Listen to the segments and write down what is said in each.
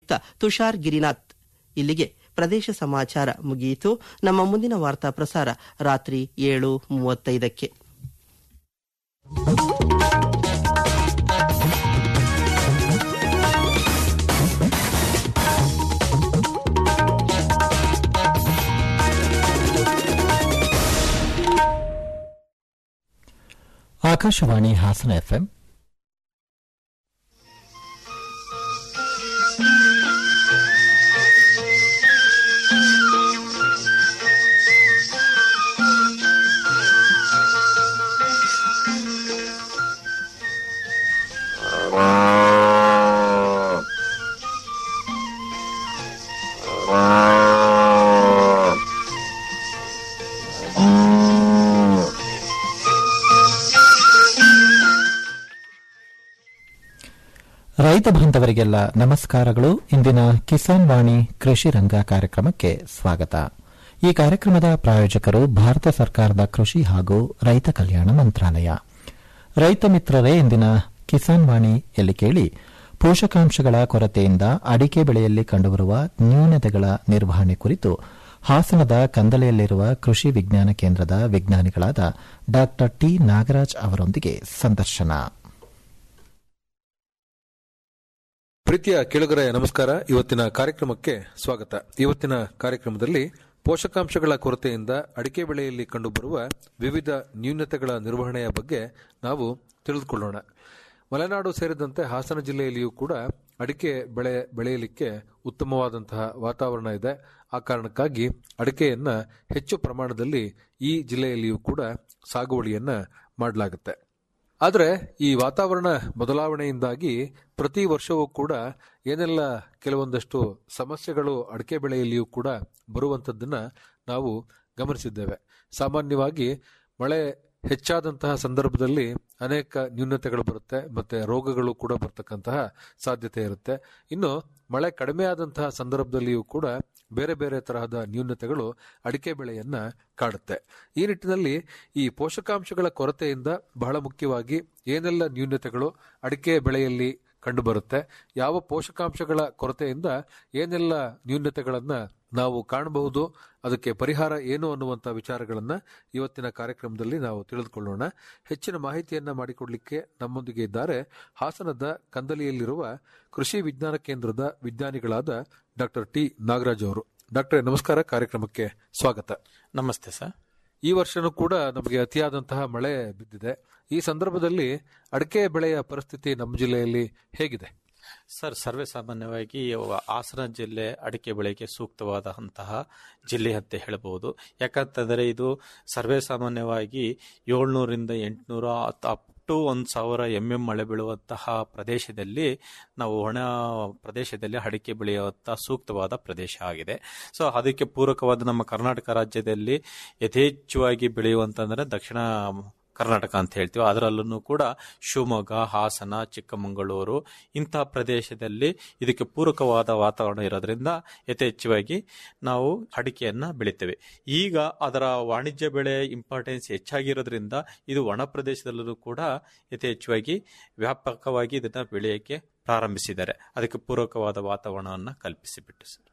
ಆಯುಕ್ತ ತುಷಾರ್ ಗಿರಿನಾಥ್ ಇಲ್ಲಿಗೆ ಪ್ರದೇಶ ಸಮಾಚಾರ ಮುಗಿಯಿತು ನಮ್ಮ ಮುಂದಿನ ವಾರ್ತಾ ಪ್ರಸಾರ ರಾತ್ರಿ ಏಳು ಮೂವತ್ತೈದಕ್ಕೆ ಆಕಾಶವಾಣಿ ಹಾಸನ ಎಫ್ಎಂ ರೈತ ಬಾಂಧವರಿಗೆಲ್ಲ ನಮಸ್ಕಾರಗಳು ಇಂದಿನ ಕಿಸಾನ್ ವಾಣಿ ಕೃಷಿ ರಂಗ ಕಾರ್ಯಕ್ರಮಕ್ಕೆ ಸ್ವಾಗತ ಈ ಕಾರ್ಯಕ್ರಮದ ಪ್ರಾಯೋಜಕರು ಭಾರತ ಸರ್ಕಾರದ ಕೃಷಿ ಹಾಗೂ ರೈತ ಕಲ್ಯಾಣ ಮಂತ್ರಾಲಯ ರೈತ ಮಿತ್ರರೇ ಇಂದಿನ ಕಿಸಾನ್ ವಾಣಿಯಲ್ಲಿ ಕೇಳಿ ಪೋಷಕಾಂಶಗಳ ಕೊರತೆಯಿಂದ ಅಡಿಕೆ ಬೆಳೆಯಲ್ಲಿ ಕಂಡುಬರುವ ನ್ಯೂನತೆಗಳ ನಿರ್ವಹಣೆ ಕುರಿತು ಹಾಸನದ ಕಂದಲೆಯಲ್ಲಿರುವ ಕೃಷಿ ವಿಜ್ಞಾನ ಕೇಂದ್ರದ ವಿಜ್ಞಾನಿಗಳಾದ ಡಾ ಟಿ ನಾಗರಾಜ್ ಅವರೊಂದಿಗೆ ಸಂದರ್ಶನ ಪ್ರೀತಿಯ ಕೆಳಗರ ನಮಸ್ಕಾರ ಇವತ್ತಿನ ಕಾರ್ಯಕ್ರಮಕ್ಕೆ ಸ್ವಾಗತ ಇವತ್ತಿನ ಕಾರ್ಯಕ್ರಮದಲ್ಲಿ ಪೋಷಕಾಂಶಗಳ ಕೊರತೆಯಿಂದ ಅಡಿಕೆ ಬೆಳೆಯಲ್ಲಿ ಕಂಡುಬರುವ ವಿವಿಧ ನ್ಯೂನತೆಗಳ ನಿರ್ವಹಣೆಯ ಬಗ್ಗೆ ನಾವು ತಿಳಿದುಕೊಳ್ಳೋಣ ಮಲೆನಾಡು ಸೇರಿದಂತೆ ಹಾಸನ ಜಿಲ್ಲೆಯಲ್ಲಿಯೂ ಕೂಡ ಅಡಿಕೆ ಬೆಳೆ ಬೆಳೆಯಲಿಕ್ಕೆ ಉತ್ತಮವಾದಂತಹ ವಾತಾವರಣ ಇದೆ ಆ ಕಾರಣಕ್ಕಾಗಿ ಅಡಿಕೆಯನ್ನ ಹೆಚ್ಚು ಪ್ರಮಾಣದಲ್ಲಿ ಈ ಜಿಲ್ಲೆಯಲ್ಲಿಯೂ ಕೂಡ ಸಾಗುವಳಿಯನ್ನ ಮಾಡಲಾಗುತ್ತೆ ಆದರೆ ಈ ವಾತಾವರಣ ಬದಲಾವಣೆಯಿಂದಾಗಿ ಪ್ರತಿ ವರ್ಷವೂ ಕೂಡ ಏನೆಲ್ಲ ಕೆಲವೊಂದಷ್ಟು ಸಮಸ್ಯೆಗಳು ಅಡಿಕೆ ಬೆಳೆಯಲ್ಲಿಯೂ ಕೂಡ ಬರುವಂಥದ್ದನ್ನ ನಾವು ಗಮನಿಸಿದ್ದೇವೆ ಸಾಮಾನ್ಯವಾಗಿ ಮಳೆ ಹೆಚ್ಚಾದಂತಹ ಸಂದರ್ಭದಲ್ಲಿ ಅನೇಕ ನ್ಯೂನತೆಗಳು ಬರುತ್ತೆ ಮತ್ತೆ ರೋಗಗಳು ಕೂಡ ಬರ್ತಕ್ಕಂತಹ ಸಾಧ್ಯತೆ ಇರುತ್ತೆ ಇನ್ನು ಮಳೆ ಕಡಿಮೆ ಆದಂತಹ ಸಂದರ್ಭದಲ್ಲಿಯೂ ಕೂಡ ಬೇರೆ ಬೇರೆ ತರಹದ ನ್ಯೂನತೆಗಳು ಅಡಿಕೆ ಬೆಳೆಯನ್ನ ಕಾಡುತ್ತೆ ಈ ನಿಟ್ಟಿನಲ್ಲಿ ಈ ಪೋಷಕಾಂಶಗಳ ಕೊರತೆಯಿಂದ ಬಹಳ ಮುಖ್ಯವಾಗಿ ಏನೆಲ್ಲ ನ್ಯೂನತೆಗಳು ಅಡಿಕೆ ಬೆಳೆಯಲ್ಲಿ ಕಂಡುಬರುತ್ತೆ ಯಾವ ಪೋಷಕಾಂಶಗಳ ಕೊರತೆಯಿಂದ ಏನೆಲ್ಲ ನ್ಯೂನತೆಗಳನ್ನ ನಾವು ಕಾಣಬಹುದು ಅದಕ್ಕೆ ಪರಿಹಾರ ಏನು ಅನ್ನುವಂಥ ವಿಚಾರಗಳನ್ನ ಇವತ್ತಿನ ಕಾರ್ಯಕ್ರಮದಲ್ಲಿ ನಾವು ತಿಳಿದುಕೊಳ್ಳೋಣ ಹೆಚ್ಚಿನ ಮಾಹಿತಿಯನ್ನ ಮಾಡಿಕೊಡ್ಲಿಕ್ಕೆ ನಮ್ಮೊಂದಿಗೆ ಇದ್ದಾರೆ ಹಾಸನದ ಕಂದಲಿಯಲ್ಲಿರುವ ಕೃಷಿ ವಿಜ್ಞಾನ ಕೇಂದ್ರದ ವಿಜ್ಞಾನಿಗಳಾದ ಡಾಕ್ಟರ್ ಟಿ ನಾಗರಾಜ್ ಅವರು ಡಾಕ್ಟರ್ ನಮಸ್ಕಾರ ಕಾರ್ಯಕ್ರಮಕ್ಕೆ ಸ್ವಾಗತ ನಮಸ್ತೆ ಸರ್ ಈ ವರ್ಷನೂ ಕೂಡ ನಮಗೆ ಅತಿಯಾದಂತಹ ಮಳೆ ಬಿದ್ದಿದೆ ಈ ಸಂದರ್ಭದಲ್ಲಿ ಅಡಿಕೆ ಬೆಳೆಯ ಪರಿಸ್ಥಿತಿ ನಮ್ಮ ಜಿಲ್ಲೆಯಲ್ಲಿ ಹೇಗಿದೆ ಸರ್ ಸರ್ವೇ ಸಾಮಾನ್ಯವಾಗಿ ಹಾಸನ ಜಿಲ್ಲೆ ಅಡಿಕೆ ಬೆಳೆಗೆ ಸೂಕ್ತವಾದಂತಹ ಜಿಲ್ಲೆ ಅಂತ ಹೇಳಬಹುದು ಯಾಕಂತಂದರೆ ಇದು ಸರ್ವೇ ಸಾಮಾನ್ಯವಾಗಿ ಏಳ್ನೂರಿಂದ ಎಂಟುನೂರ ಅಪ್ ಟು ಒಂದು ಸಾವಿರ ಎಂ ಎಂ ಮಳೆ ಬೀಳುವಂತಹ ಪ್ರದೇಶದಲ್ಲಿ ನಾವು ಒಣ ಪ್ರದೇಶದಲ್ಲಿ ಅಡಿಕೆ ಬೆಳೆಯುವಂತಹ ಸೂಕ್ತವಾದ ಪ್ರದೇಶ ಆಗಿದೆ ಸೊ ಅದಕ್ಕೆ ಪೂರಕವಾದ ನಮ್ಮ ಕರ್ನಾಟಕ ರಾಜ್ಯದಲ್ಲಿ ಯಥೇಚ್ಛವಾಗಿ ಬೆಳೆಯುವಂತಂದ್ರೆ ದಕ್ಷಿಣ ಕರ್ನಾಟಕ ಅಂತ ಹೇಳ್ತೀವಿ ಅದರಲ್ಲೂ ಕೂಡ ಶಿವಮೊಗ್ಗ ಹಾಸನ ಚಿಕ್ಕಮಗಳೂರು ಇಂತಹ ಪ್ರದೇಶದಲ್ಲಿ ಇದಕ್ಕೆ ಪೂರಕವಾದ ವಾತಾವರಣ ಇರೋದ್ರಿಂದ ಯಥೇಚ್ಛವಾಗಿ ನಾವು ಅಡಿಕೆಯನ್ನ ಬೆಳಿತೇವೆ ಈಗ ಅದರ ವಾಣಿಜ್ಯ ಬೆಳೆ ಇಂಪಾರ್ಟೆನ್ಸ್ ಹೆಚ್ಚಾಗಿರೋದ್ರಿಂದ ಇದು ಒಣ ಪ್ರದೇಶದಲ್ಲೂ ಕೂಡ ಯಥೇಚ್ಛವಾಗಿ ವ್ಯಾಪಕವಾಗಿ ಇದನ್ನ ಬೆಳೆಯಕ್ಕೆ ಪ್ರಾರಂಭಿಸಿದ್ದಾರೆ ಅದಕ್ಕೆ ಪೂರಕವಾದ ವಾತಾವರಣವನ್ನು ಕಲ್ಪಿಸಿಬಿಟ್ಟು ಸರ್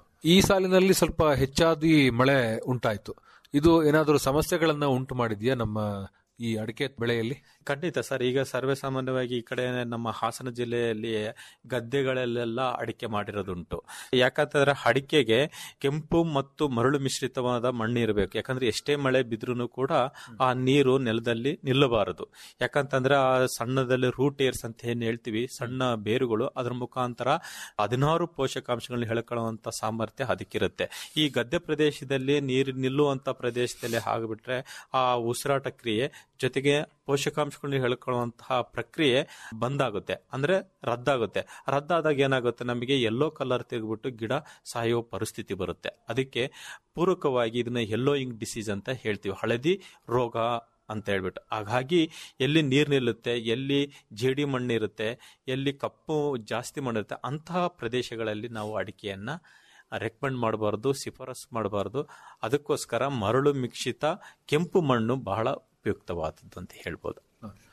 ಈ ಸಾಲಿನಲ್ಲಿ ಸ್ವಲ್ಪ ಹೆಚ್ಚಾದಿ ಮಳೆ ಉಂಟಾಯ್ತು ಇದು ಏನಾದರೂ ಸಮಸ್ಯೆಗಳನ್ನ ಉಂಟು ಮಾಡಿದ್ಯಾ ನಮ್ಮ ಈ ಅಡಿಕೆ ಬೆಳೆಯಲ್ಲಿ ಖಂಡಿತ ಸರ್ ಈಗ ಸರ್ವೇ ಸಾಮಾನ್ಯವಾಗಿ ಈ ಕಡೆ ನಮ್ಮ ಹಾಸನ ಜಿಲ್ಲೆಯಲ್ಲಿ ಗದ್ದೆಗಳಲ್ಲೆಲ್ಲ ಅಡಿಕೆ ಮಾಡಿರೋದುಂಟು ಯಾಕಂತಂದ್ರೆ ಅಡಿಕೆಗೆ ಕೆಂಪು ಮತ್ತು ಮರಳು ಮಿಶ್ರಿತವಾದ ಮಣ್ಣು ಇರಬೇಕು ಯಾಕಂದ್ರೆ ಎಷ್ಟೇ ಮಳೆ ಬಿದ್ರೂ ಕೂಡ ಆ ನೀರು ನೆಲದಲ್ಲಿ ನಿಲ್ಲಬಾರದು ಯಾಕಂತಂದ್ರೆ ಆ ಸಣ್ಣದಲ್ಲಿ ರೂಟ್ ಏರ್ಸ್ ಅಂತ ಏನ್ ಹೇಳ್ತೀವಿ ಸಣ್ಣ ಬೇರುಗಳು ಅದ್ರ ಮುಖಾಂತರ ಹದಿನಾರು ಪೋಷಕಾಂಶಗಳನ್ನ ಹೇಳ್ಕೊಳ್ಳುವಂತ ಸಾಮರ್ಥ್ಯ ಅದಕ್ಕಿರುತ್ತೆ ಈ ಗದ್ದೆ ಪ್ರದೇಶದಲ್ಲಿ ನೀರು ನಿಲ್ಲುವಂತ ಪ್ರದೇಶದಲ್ಲಿ ಆಗಿಬಿಟ್ರೆ ಆ ಉಸಿರಾಟ ಕ್ರಿಯೆ ಜೊತೆಗೆ ಪೋಷಕಾಂಶಗಳನ್ನ ಹೇಳ್ಕೊಳ್ಳುವಂತಹ ಪ್ರಕ್ರಿಯೆ ಬಂದಾಗುತ್ತೆ ಅಂದ್ರೆ ರದ್ದಾಗುತ್ತೆ ರದ್ದಾದಾಗ ಏನಾಗುತ್ತೆ ನಮಗೆ ಯೆಲ್ಲೋ ಕಲರ್ ತಿರುಗ್ಬಿಟ್ಟು ಗಿಡ ಸಾಯುವ ಪರಿಸ್ಥಿತಿ ಬರುತ್ತೆ ಅದಕ್ಕೆ ಪೂರಕವಾಗಿ ಇದನ್ನ ಯೆಲ್ಲೋಯಿಂಗ್ ಡಿಸೀಸ್ ಅಂತ ಹೇಳ್ತೀವಿ ಹಳದಿ ರೋಗ ಅಂತ ಹೇಳ್ಬಿಟ್ಟು ಹಾಗಾಗಿ ಎಲ್ಲಿ ನೀರು ನಿಲ್ಲುತ್ತೆ ಎಲ್ಲಿ ಜೇಡಿ ಮಣ್ಣಿರುತ್ತೆ ಎಲ್ಲಿ ಕಪ್ಪು ಜಾಸ್ತಿ ಮಣ್ಣಿರುತ್ತೆ ಅಂತಹ ಪ್ರದೇಶಗಳಲ್ಲಿ ನಾವು ಅಡಿಕೆಯನ್ನ ರೆಕಮೆಂಡ್ ಮಾಡಬಾರ್ದು ಶಿಫಾರಸ್ ಮಾಡಬಾರ್ದು ಅದಕ್ಕೋಸ್ಕರ ಮರಳು ಮಿಶ್ರಿತ ಕೆಂಪು ಮಣ್ಣು ಬಹಳ ಉಪಯುಕ್ತವಾದದ್ದು ಅಂತ ಹೇಳ್ಬೋದು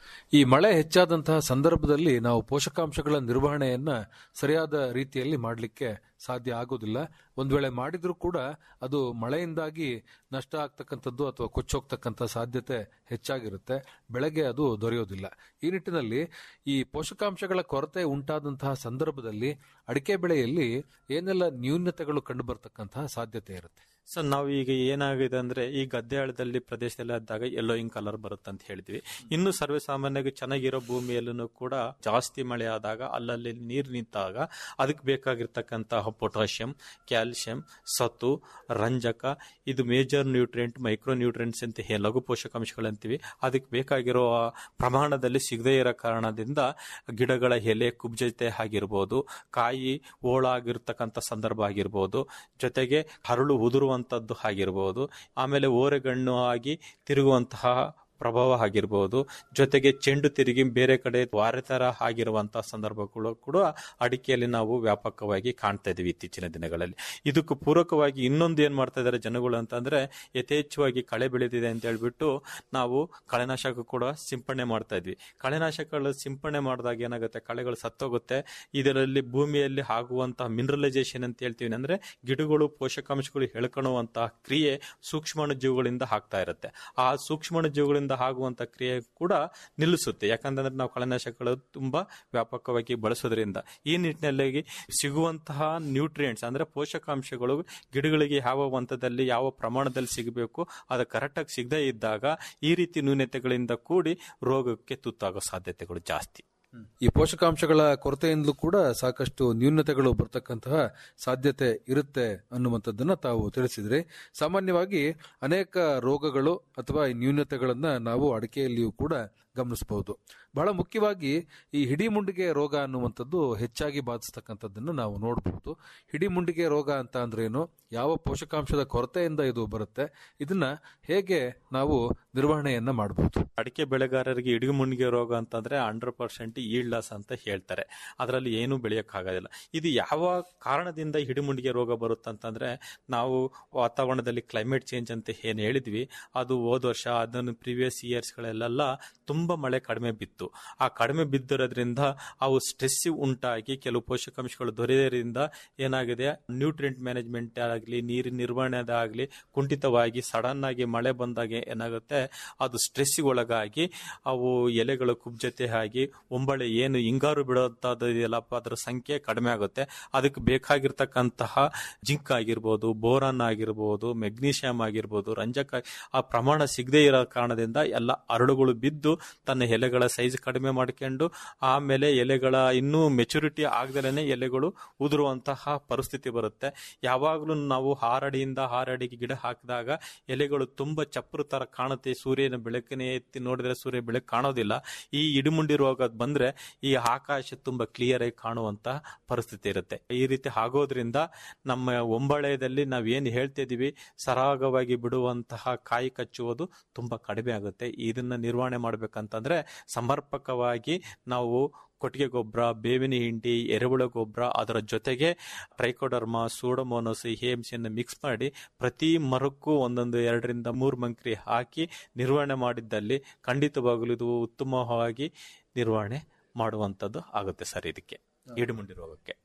ಈ ಮಳೆ ಹೆಚ್ಚಾದಂತಹ ಸಂದರ್ಭದಲ್ಲಿ ನಾವು ಪೋಷಕಾಂಶಗಳ ನಿರ್ವಹಣೆಯನ್ನ ಸರಿಯಾದ ರೀತಿಯಲ್ಲಿ ಮಾಡಲಿಕ್ಕೆ ಸಾಧ್ಯ ಆಗೋದಿಲ್ಲ ಒಂದ್ ವೇಳೆ ಮಾಡಿದ್ರೂ ಕೂಡ ಅದು ಮಳೆಯಿಂದಾಗಿ ನಷ್ಟ ಆಗ್ತಕ್ಕಂಥದ್ದು ಅಥವಾ ಕೊಚ್ಚೋಗ್ತಕ್ಕಂಥ ಸಾಧ್ಯತೆ ಹೆಚ್ಚಾಗಿರುತ್ತೆ ಬೆಳೆಗೆ ಅದು ದೊರೆಯೋದಿಲ್ಲ ಈ ನಿಟ್ಟಿನಲ್ಲಿ ಈ ಪೋಷಕಾಂಶಗಳ ಕೊರತೆ ಉಂಟಾದಂತಹ ಸಂದರ್ಭದಲ್ಲಿ ಅಡಿಕೆ ಬೆಳೆಯಲ್ಲಿ ಏನೆಲ್ಲ ನ್ಯೂನ್ಯತೆಗಳು ಕಂಡು ಬರ್ತಕ್ಕಂತಹ ಸಾಧ್ಯತೆ ಇರುತ್ತೆ ಸೊ ನಾವು ಈಗ ಏನಾಗಿದೆ ಅಂದ್ರೆ ಈ ಗದ್ದೆ ಆಳದಲ್ಲಿ ಪ್ರದೇಶದಲ್ಲಿ ಆದಾಗ ಯೆಲ್ಲೋಯಿಂಗ್ ಕಲರ್ ಬರುತ್ತೆ ಅಂತ ಹೇಳಿದ್ವಿ ಇನ್ನು ಸರ್ವೇ ಸಾಮಾನ್ಯವಾಗಿ ಚೆನ್ನಾಗಿರೋ ಭೂಮಿಯಲ್ಲೂ ಕೂಡ ಜಾಸ್ತಿ ಮಳೆ ಆದಾಗ ಅಲ್ಲಲ್ಲಿ ನೀರು ನಿಂತಾಗ ಅದಕ್ಕೆ ಬೇಕಾಗಿರ್ತಕ್ಕಂತಹ ಪೊಟ್ಯಾಷಿಯಂ ಕ್ಯಾಲ್ಸಿಯಂ ಸತು ರಂಜಕ ಇದು ಮೇಜರ್ ನ್ಯೂಟ್ರಿಯೆಂಟ್ ಮೈಕ್ರೋ ನ್ಯೂಟ್ರಿಯೆಂಟ್ಸ್ ಅಂತ ಹೇ- ಲಘು ಪೋಷಕಾಂಶಗಳಂತೀವಿ ಅದಕ್ಕೆ ಬೇಕಾಗಿರೋ ಪ್ರಮಾಣದಲ್ಲಿ ಸಿಗದೇ ಇರೋ ಕಾರಣದಿಂದ ಗಿಡಗಳ ಎಲೆ ಕುಬ್ಜತೆ ಆಗಿರ್ಬೋದು ಕಾಯಿ ಓಳಾಗಿರ್ತಕ್ಕಂಥ ಸಂದರ್ಭ ಆಗಿರ್ಬೋದು ಜೊತೆಗೆ ಹರಳು ಉದುರುವಂತದ್ದು ಆಗಿರ್ಬೋದು ಆಮೇಲೆ ಓರೆಗಣ್ಣು ಆಗಿ ತಿರುಗುವಂತಹ ಪ್ರಭಾವ ಆಗಿರ್ಬೋದು ಜೊತೆಗೆ ಚೆಂಡು ತಿರುಗಿ ಬೇರೆ ಕಡೆ ವಾರೆತರ ಆಗಿರುವಂತಹ ಸಂದರ್ಭಗಳು ಕೂಡ ಅಡಿಕೆಯಲ್ಲಿ ನಾವು ವ್ಯಾಪಕವಾಗಿ ಕಾಣ್ತಾ ಇದೀವಿ ಇತ್ತೀಚಿನ ದಿನಗಳಲ್ಲಿ ಇದಕ್ಕೂ ಪೂರಕವಾಗಿ ಇನ್ನೊಂದು ಏನ್ ಮಾಡ್ತಾ ಇದ್ದಾರೆ ಜನಗಳು ಅಂತಂದ್ರೆ ಯಥೇಚ್ಛವಾಗಿ ಕಳೆ ಬೆಳೆದಿದೆ ಅಂತ ಹೇಳ್ಬಿಟ್ಟು ನಾವು ಕಳೆನಾಶಕ ಕೂಡ ಸಿಂಪಡಣೆ ಮಾಡ್ತಾ ಇದ್ವಿ ಕಳೆನಾಶಕಗಳು ಸಿಂಪಡಣೆ ಮಾಡಿದಾಗ ಏನಾಗುತ್ತೆ ಕಳೆಗಳು ಸತ್ತೋಗುತ್ತೆ ಇದರಲ್ಲಿ ಭೂಮಿಯಲ್ಲಿ ಆಗುವಂತಹ ಮಿನರಲೈಸೇಷನ್ ಅಂತ ಹೇಳ್ತೀವಿ ಅಂದ್ರೆ ಗಿಡಗಳು ಪೋಷಕಾಂಶಗಳು ಎಳ್ಕೊಳ್ಳುವಂತಹ ಕ್ರಿಯೆ ಸೂಕ್ಷ್ಮಾಣು ಜೀವಿಗಳಿಂದ ಆಗ್ತಾ ಇರುತ್ತೆ ಆ ಸೂಕ್ಷ್ಮಾಣು ಜೀವಿಗಳಿಂದ ಆಗುವಂತ ಕ್ರಿಯೆ ಕೂಡ ನಿಲ್ಲಿಸುತ್ತೆ ಯಾಕಂತಂದ್ರೆ ನಾವು ಕಳೆನಾಶಕಗಳು ತುಂಬಾ ವ್ಯಾಪಕವಾಗಿ ಬಳಸೋದ್ರಿಂದ ಈ ನಿಟ್ಟಿನಲ್ಲಿ ಸಿಗುವಂತಹ ನ್ಯೂಟ್ರಿಯೆಂಟ್ಸ್ ಅಂದ್ರೆ ಪೋಷಕಾಂಶಗಳು ಗಿಡಗಳಿಗೆ ಯಾವ ಹಂತದಲ್ಲಿ ಯಾವ ಪ್ರಮಾಣದಲ್ಲಿ ಸಿಗಬೇಕು ಅದು ಕರೆಕ್ಟಾಗಿ ಸಿಗದೇ ಇದ್ದಾಗ ಈ ರೀತಿ ನ್ಯೂನತೆಗಳಿಂದ ಕೂಡಿ ರೋಗಕ್ಕೆ ತುತ್ತಾಗೋ ಸಾಧ್ಯತೆಗಳು ಜಾಸ್ತಿ ಈ ಪೋಷಕಾಂಶಗಳ ಕೊರತೆಯಿಂದಲೂ ಕೂಡ ಸಾಕಷ್ಟು ನ್ಯೂನತೆಗಳು ಬರ್ತಕ್ಕಂತಹ ಸಾಧ್ಯತೆ ಇರುತ್ತೆ ಅನ್ನುವಂಥದ್ದನ್ನ ತಾವು ತಿಳಿಸಿದ್ರಿ ಸಾಮಾನ್ಯವಾಗಿ ಅನೇಕ ರೋಗಗಳು ಅಥವಾ ಈ ನ್ಯೂನತೆಗಳನ್ನ ನಾವು ಅಡಿಕೆಯಲ್ಲಿಯೂ ಕೂಡ ಗಮನಿಸಬಹುದು ಬಹಳ ಮುಖ್ಯವಾಗಿ ಈ ಹಿಡಿಮುಂಡಿಗೆ ರೋಗ ಅನ್ನುವಂಥದ್ದು ಹೆಚ್ಚಾಗಿ ಬಾಧಿಸ್ತಕ್ಕಂಥದ್ದನ್ನು ನಾವು ನೋಡಬಹುದು ಹಿಡಿಮುಂಡಿಗೆ ರೋಗ ಅಂತ ಅಂದ್ರೇನು ಯಾವ ಪೋಷಕಾಂಶದ ಕೊರತೆಯಿಂದ ಇದು ಬರುತ್ತೆ ಇದನ್ನ ಹೇಗೆ ನಾವು ನಿರ್ವಹಣೆಯನ್ನ ಮಾಡಬಹುದು ಅಡಿಕೆ ಬೆಳೆಗಾರರಿಗೆ ಇಡಿಮುಂಡಿಗೆ ರೋಗ ಅಂತಂದ್ರೆ ಹಂಡ್ರೆಡ್ ಪರ್ಸೆಂಟ್ ಈಲ್ಡಸ್ ಅಂತ ಹೇಳ್ತಾರೆ ಅದರಲ್ಲಿ ಏನು ಬೆಳೆಯೋಕ್ಕಾಗೋದಿಲ್ಲ ಇದು ಯಾವ ಕಾರಣದಿಂದ ಹಿಡಿಮುಂಡಿಗೆ ರೋಗ ಬರುತ್ತಂತಂದ್ರೆ ನಾವು ವಾತಾವರಣದಲ್ಲಿ ಕ್ಲೈಮೇಟ್ ಚೇಂಜ್ ಅಂತ ಏನು ಹೇಳಿದ್ವಿ ಅದು ಹೋದ ವರ್ಷ ಅದನ್ನು ಪ್ರೀವಿಯಸ್ ಇಯರ್ಸ್ಗಳಲ್ಲೆಲ್ಲ ತುಂಬಾ ಮಳೆ ಕಡಿಮೆ ಬಿತ್ತು ಆ ಕಡಿಮೆ ಬಿದ್ದಿರೋದ್ರಿಂದ ಅವು ಸ್ಟ್ರೆಸ್ ಉಂಟಾಗಿ ಕೆಲವು ಪೋಷಕಾಂಶಗಳು ದೊರೆಯೋದ್ರಿಂದ ಏನಾಗಿದೆ ನ್ಯೂಟ್ರಿಯೆಂಟ್ ಮ್ಯಾನೇಜ್ಮೆಂಟ್ ಆಗಲಿ ನೀರಿನ ನಿರ್ವಹಣೆದಾಗಲಿ ಕುಂಠಿತವಾಗಿ ಸಡನ್ ಆಗಿ ಮಳೆ ಬಂದಾಗ ಏನಾಗುತ್ತೆ ಅದು ಸ್ಟ್ರೆಸ್ಸಿಗೆ ಒಳಗಾಗಿ ಅವು ಎಲೆಗಳು ಕುಬ್ಜತೆ ಆಗಿ ಒಂಬಳೆ ಏನು ಹಿಂಗಾರು ಬಿಡೋಂಥದ್ದು ಇದೆಯಲ್ಲಪ್ಪ ಅದರ ಸಂಖ್ಯೆ ಕಡಿಮೆ ಆಗುತ್ತೆ ಅದಕ್ಕೆ ಬೇಕಾಗಿರ್ತಕ್ಕಂತಹ ಜಿಂಕ್ ಆಗಿರ್ಬೋದು ಬೋರಾನ್ ಆಗಿರ್ಬೋದು ಮೆಗ್ನೀಷಿಯಂ ಆಗಿರ್ಬೋದು ರಂಜಕ ಆ ಪ್ರಮಾಣ ಸಿಗದೇ ಇರೋ ಕಾರಣದಿಂದ ಎಲ್ಲ ಅರಳುಗಳು ಬಿದ್ದು ತನ್ನ ಎಲೆಗಳ ಸೈಜ್ ಕಡಿಮೆ ಮಾಡ್ಕೊಂಡು ಆಮೇಲೆ ಎಲೆಗಳ ಇನ್ನೂ ಮೆಚುರಿಟಿ ಆಗದಲೇ ಎಲೆಗಳು ಉದುರುವಂತಹ ಪರಿಸ್ಥಿತಿ ಬರುತ್ತೆ ಯಾವಾಗಲೂ ನಾವು ಹಾರಡಿಯಿಂದ ಹಾರಡಿಗೆ ಗಿಡ ಹಾಕಿದಾಗ ಎಲೆಗಳು ತುಂಬಾ ಚಪ್ಪರು ತರ ಕಾಣುತ್ತೆ ಸೂರ್ಯನ ಬೆಳಕನ್ನೇ ಎತ್ತಿ ನೋಡಿದ್ರೆ ಸೂರ್ಯ ಬೆಳಕು ಕಾಣೋದಿಲ್ಲ ಈ ಇಡುಮುಂಡಿ ರೋಗ ಬಂದ್ರೆ ಈ ಆಕಾಶ ತುಂಬಾ ಕ್ಲಿಯರ್ ಆಗಿ ಕಾಣುವಂತ ಪರಿಸ್ಥಿತಿ ಇರುತ್ತೆ ಈ ರೀತಿ ಆಗೋದ್ರಿಂದ ನಮ್ಮ ಒಂಬಳೆಯಲ್ಲಿ ನಾವ್ ಏನ್ ಹೇಳ್ತಿದೀವಿ ಸರಾಗವಾಗಿ ಬಿಡುವಂತಹ ಕಾಯಿ ಕಚ್ಚುವುದು ತುಂಬಾ ಕಡಿಮೆ ಆಗುತ್ತೆ ಇದನ್ನ ನಿರ್ವಹಣೆ ಮಾಡ್ಬೇಕಂತಂದ್ರೆ ಸಮರ್ಪಕವಾಗಿ ನಾವು ಕೊಟ್ಟಿಗೆ ಗೊಬ್ಬರ ಬೇವಿನ ಹಿಂಡಿ ಎರೆಹುಳ ಗೊಬ್ಬರ ಅದರ ಜೊತೆಗೆ ಟ್ರೈಕೋಡರ್ಮಾ ಸೂಡಮೋನಸ್ ಹೇಮ್ಸಿಯನ್ನು ಮಿಕ್ಸ್ ಮಾಡಿ ಪ್ರತಿ ಮರಕ್ಕೂ ಒಂದೊಂದು ಎರಡರಿಂದ ಮೂರು ಮಂಕ್ರಿ ಹಾಕಿ ನಿರ್ವಹಣೆ ಮಾಡಿದ್ದಲ್ಲಿ ಖಂಡಿತವಾಗಲೂ ಇದು ಉತ್ತಮವಾಗಿ ನಿರ್ವಹಣೆ ಮಾಡುವಂಥದ್ದು ಆಗುತ್ತೆ ಸರ್ ಇದಕ್ಕೆ ಇಡುಮುಂಡಿ ರೋಗಕ್ಕೆ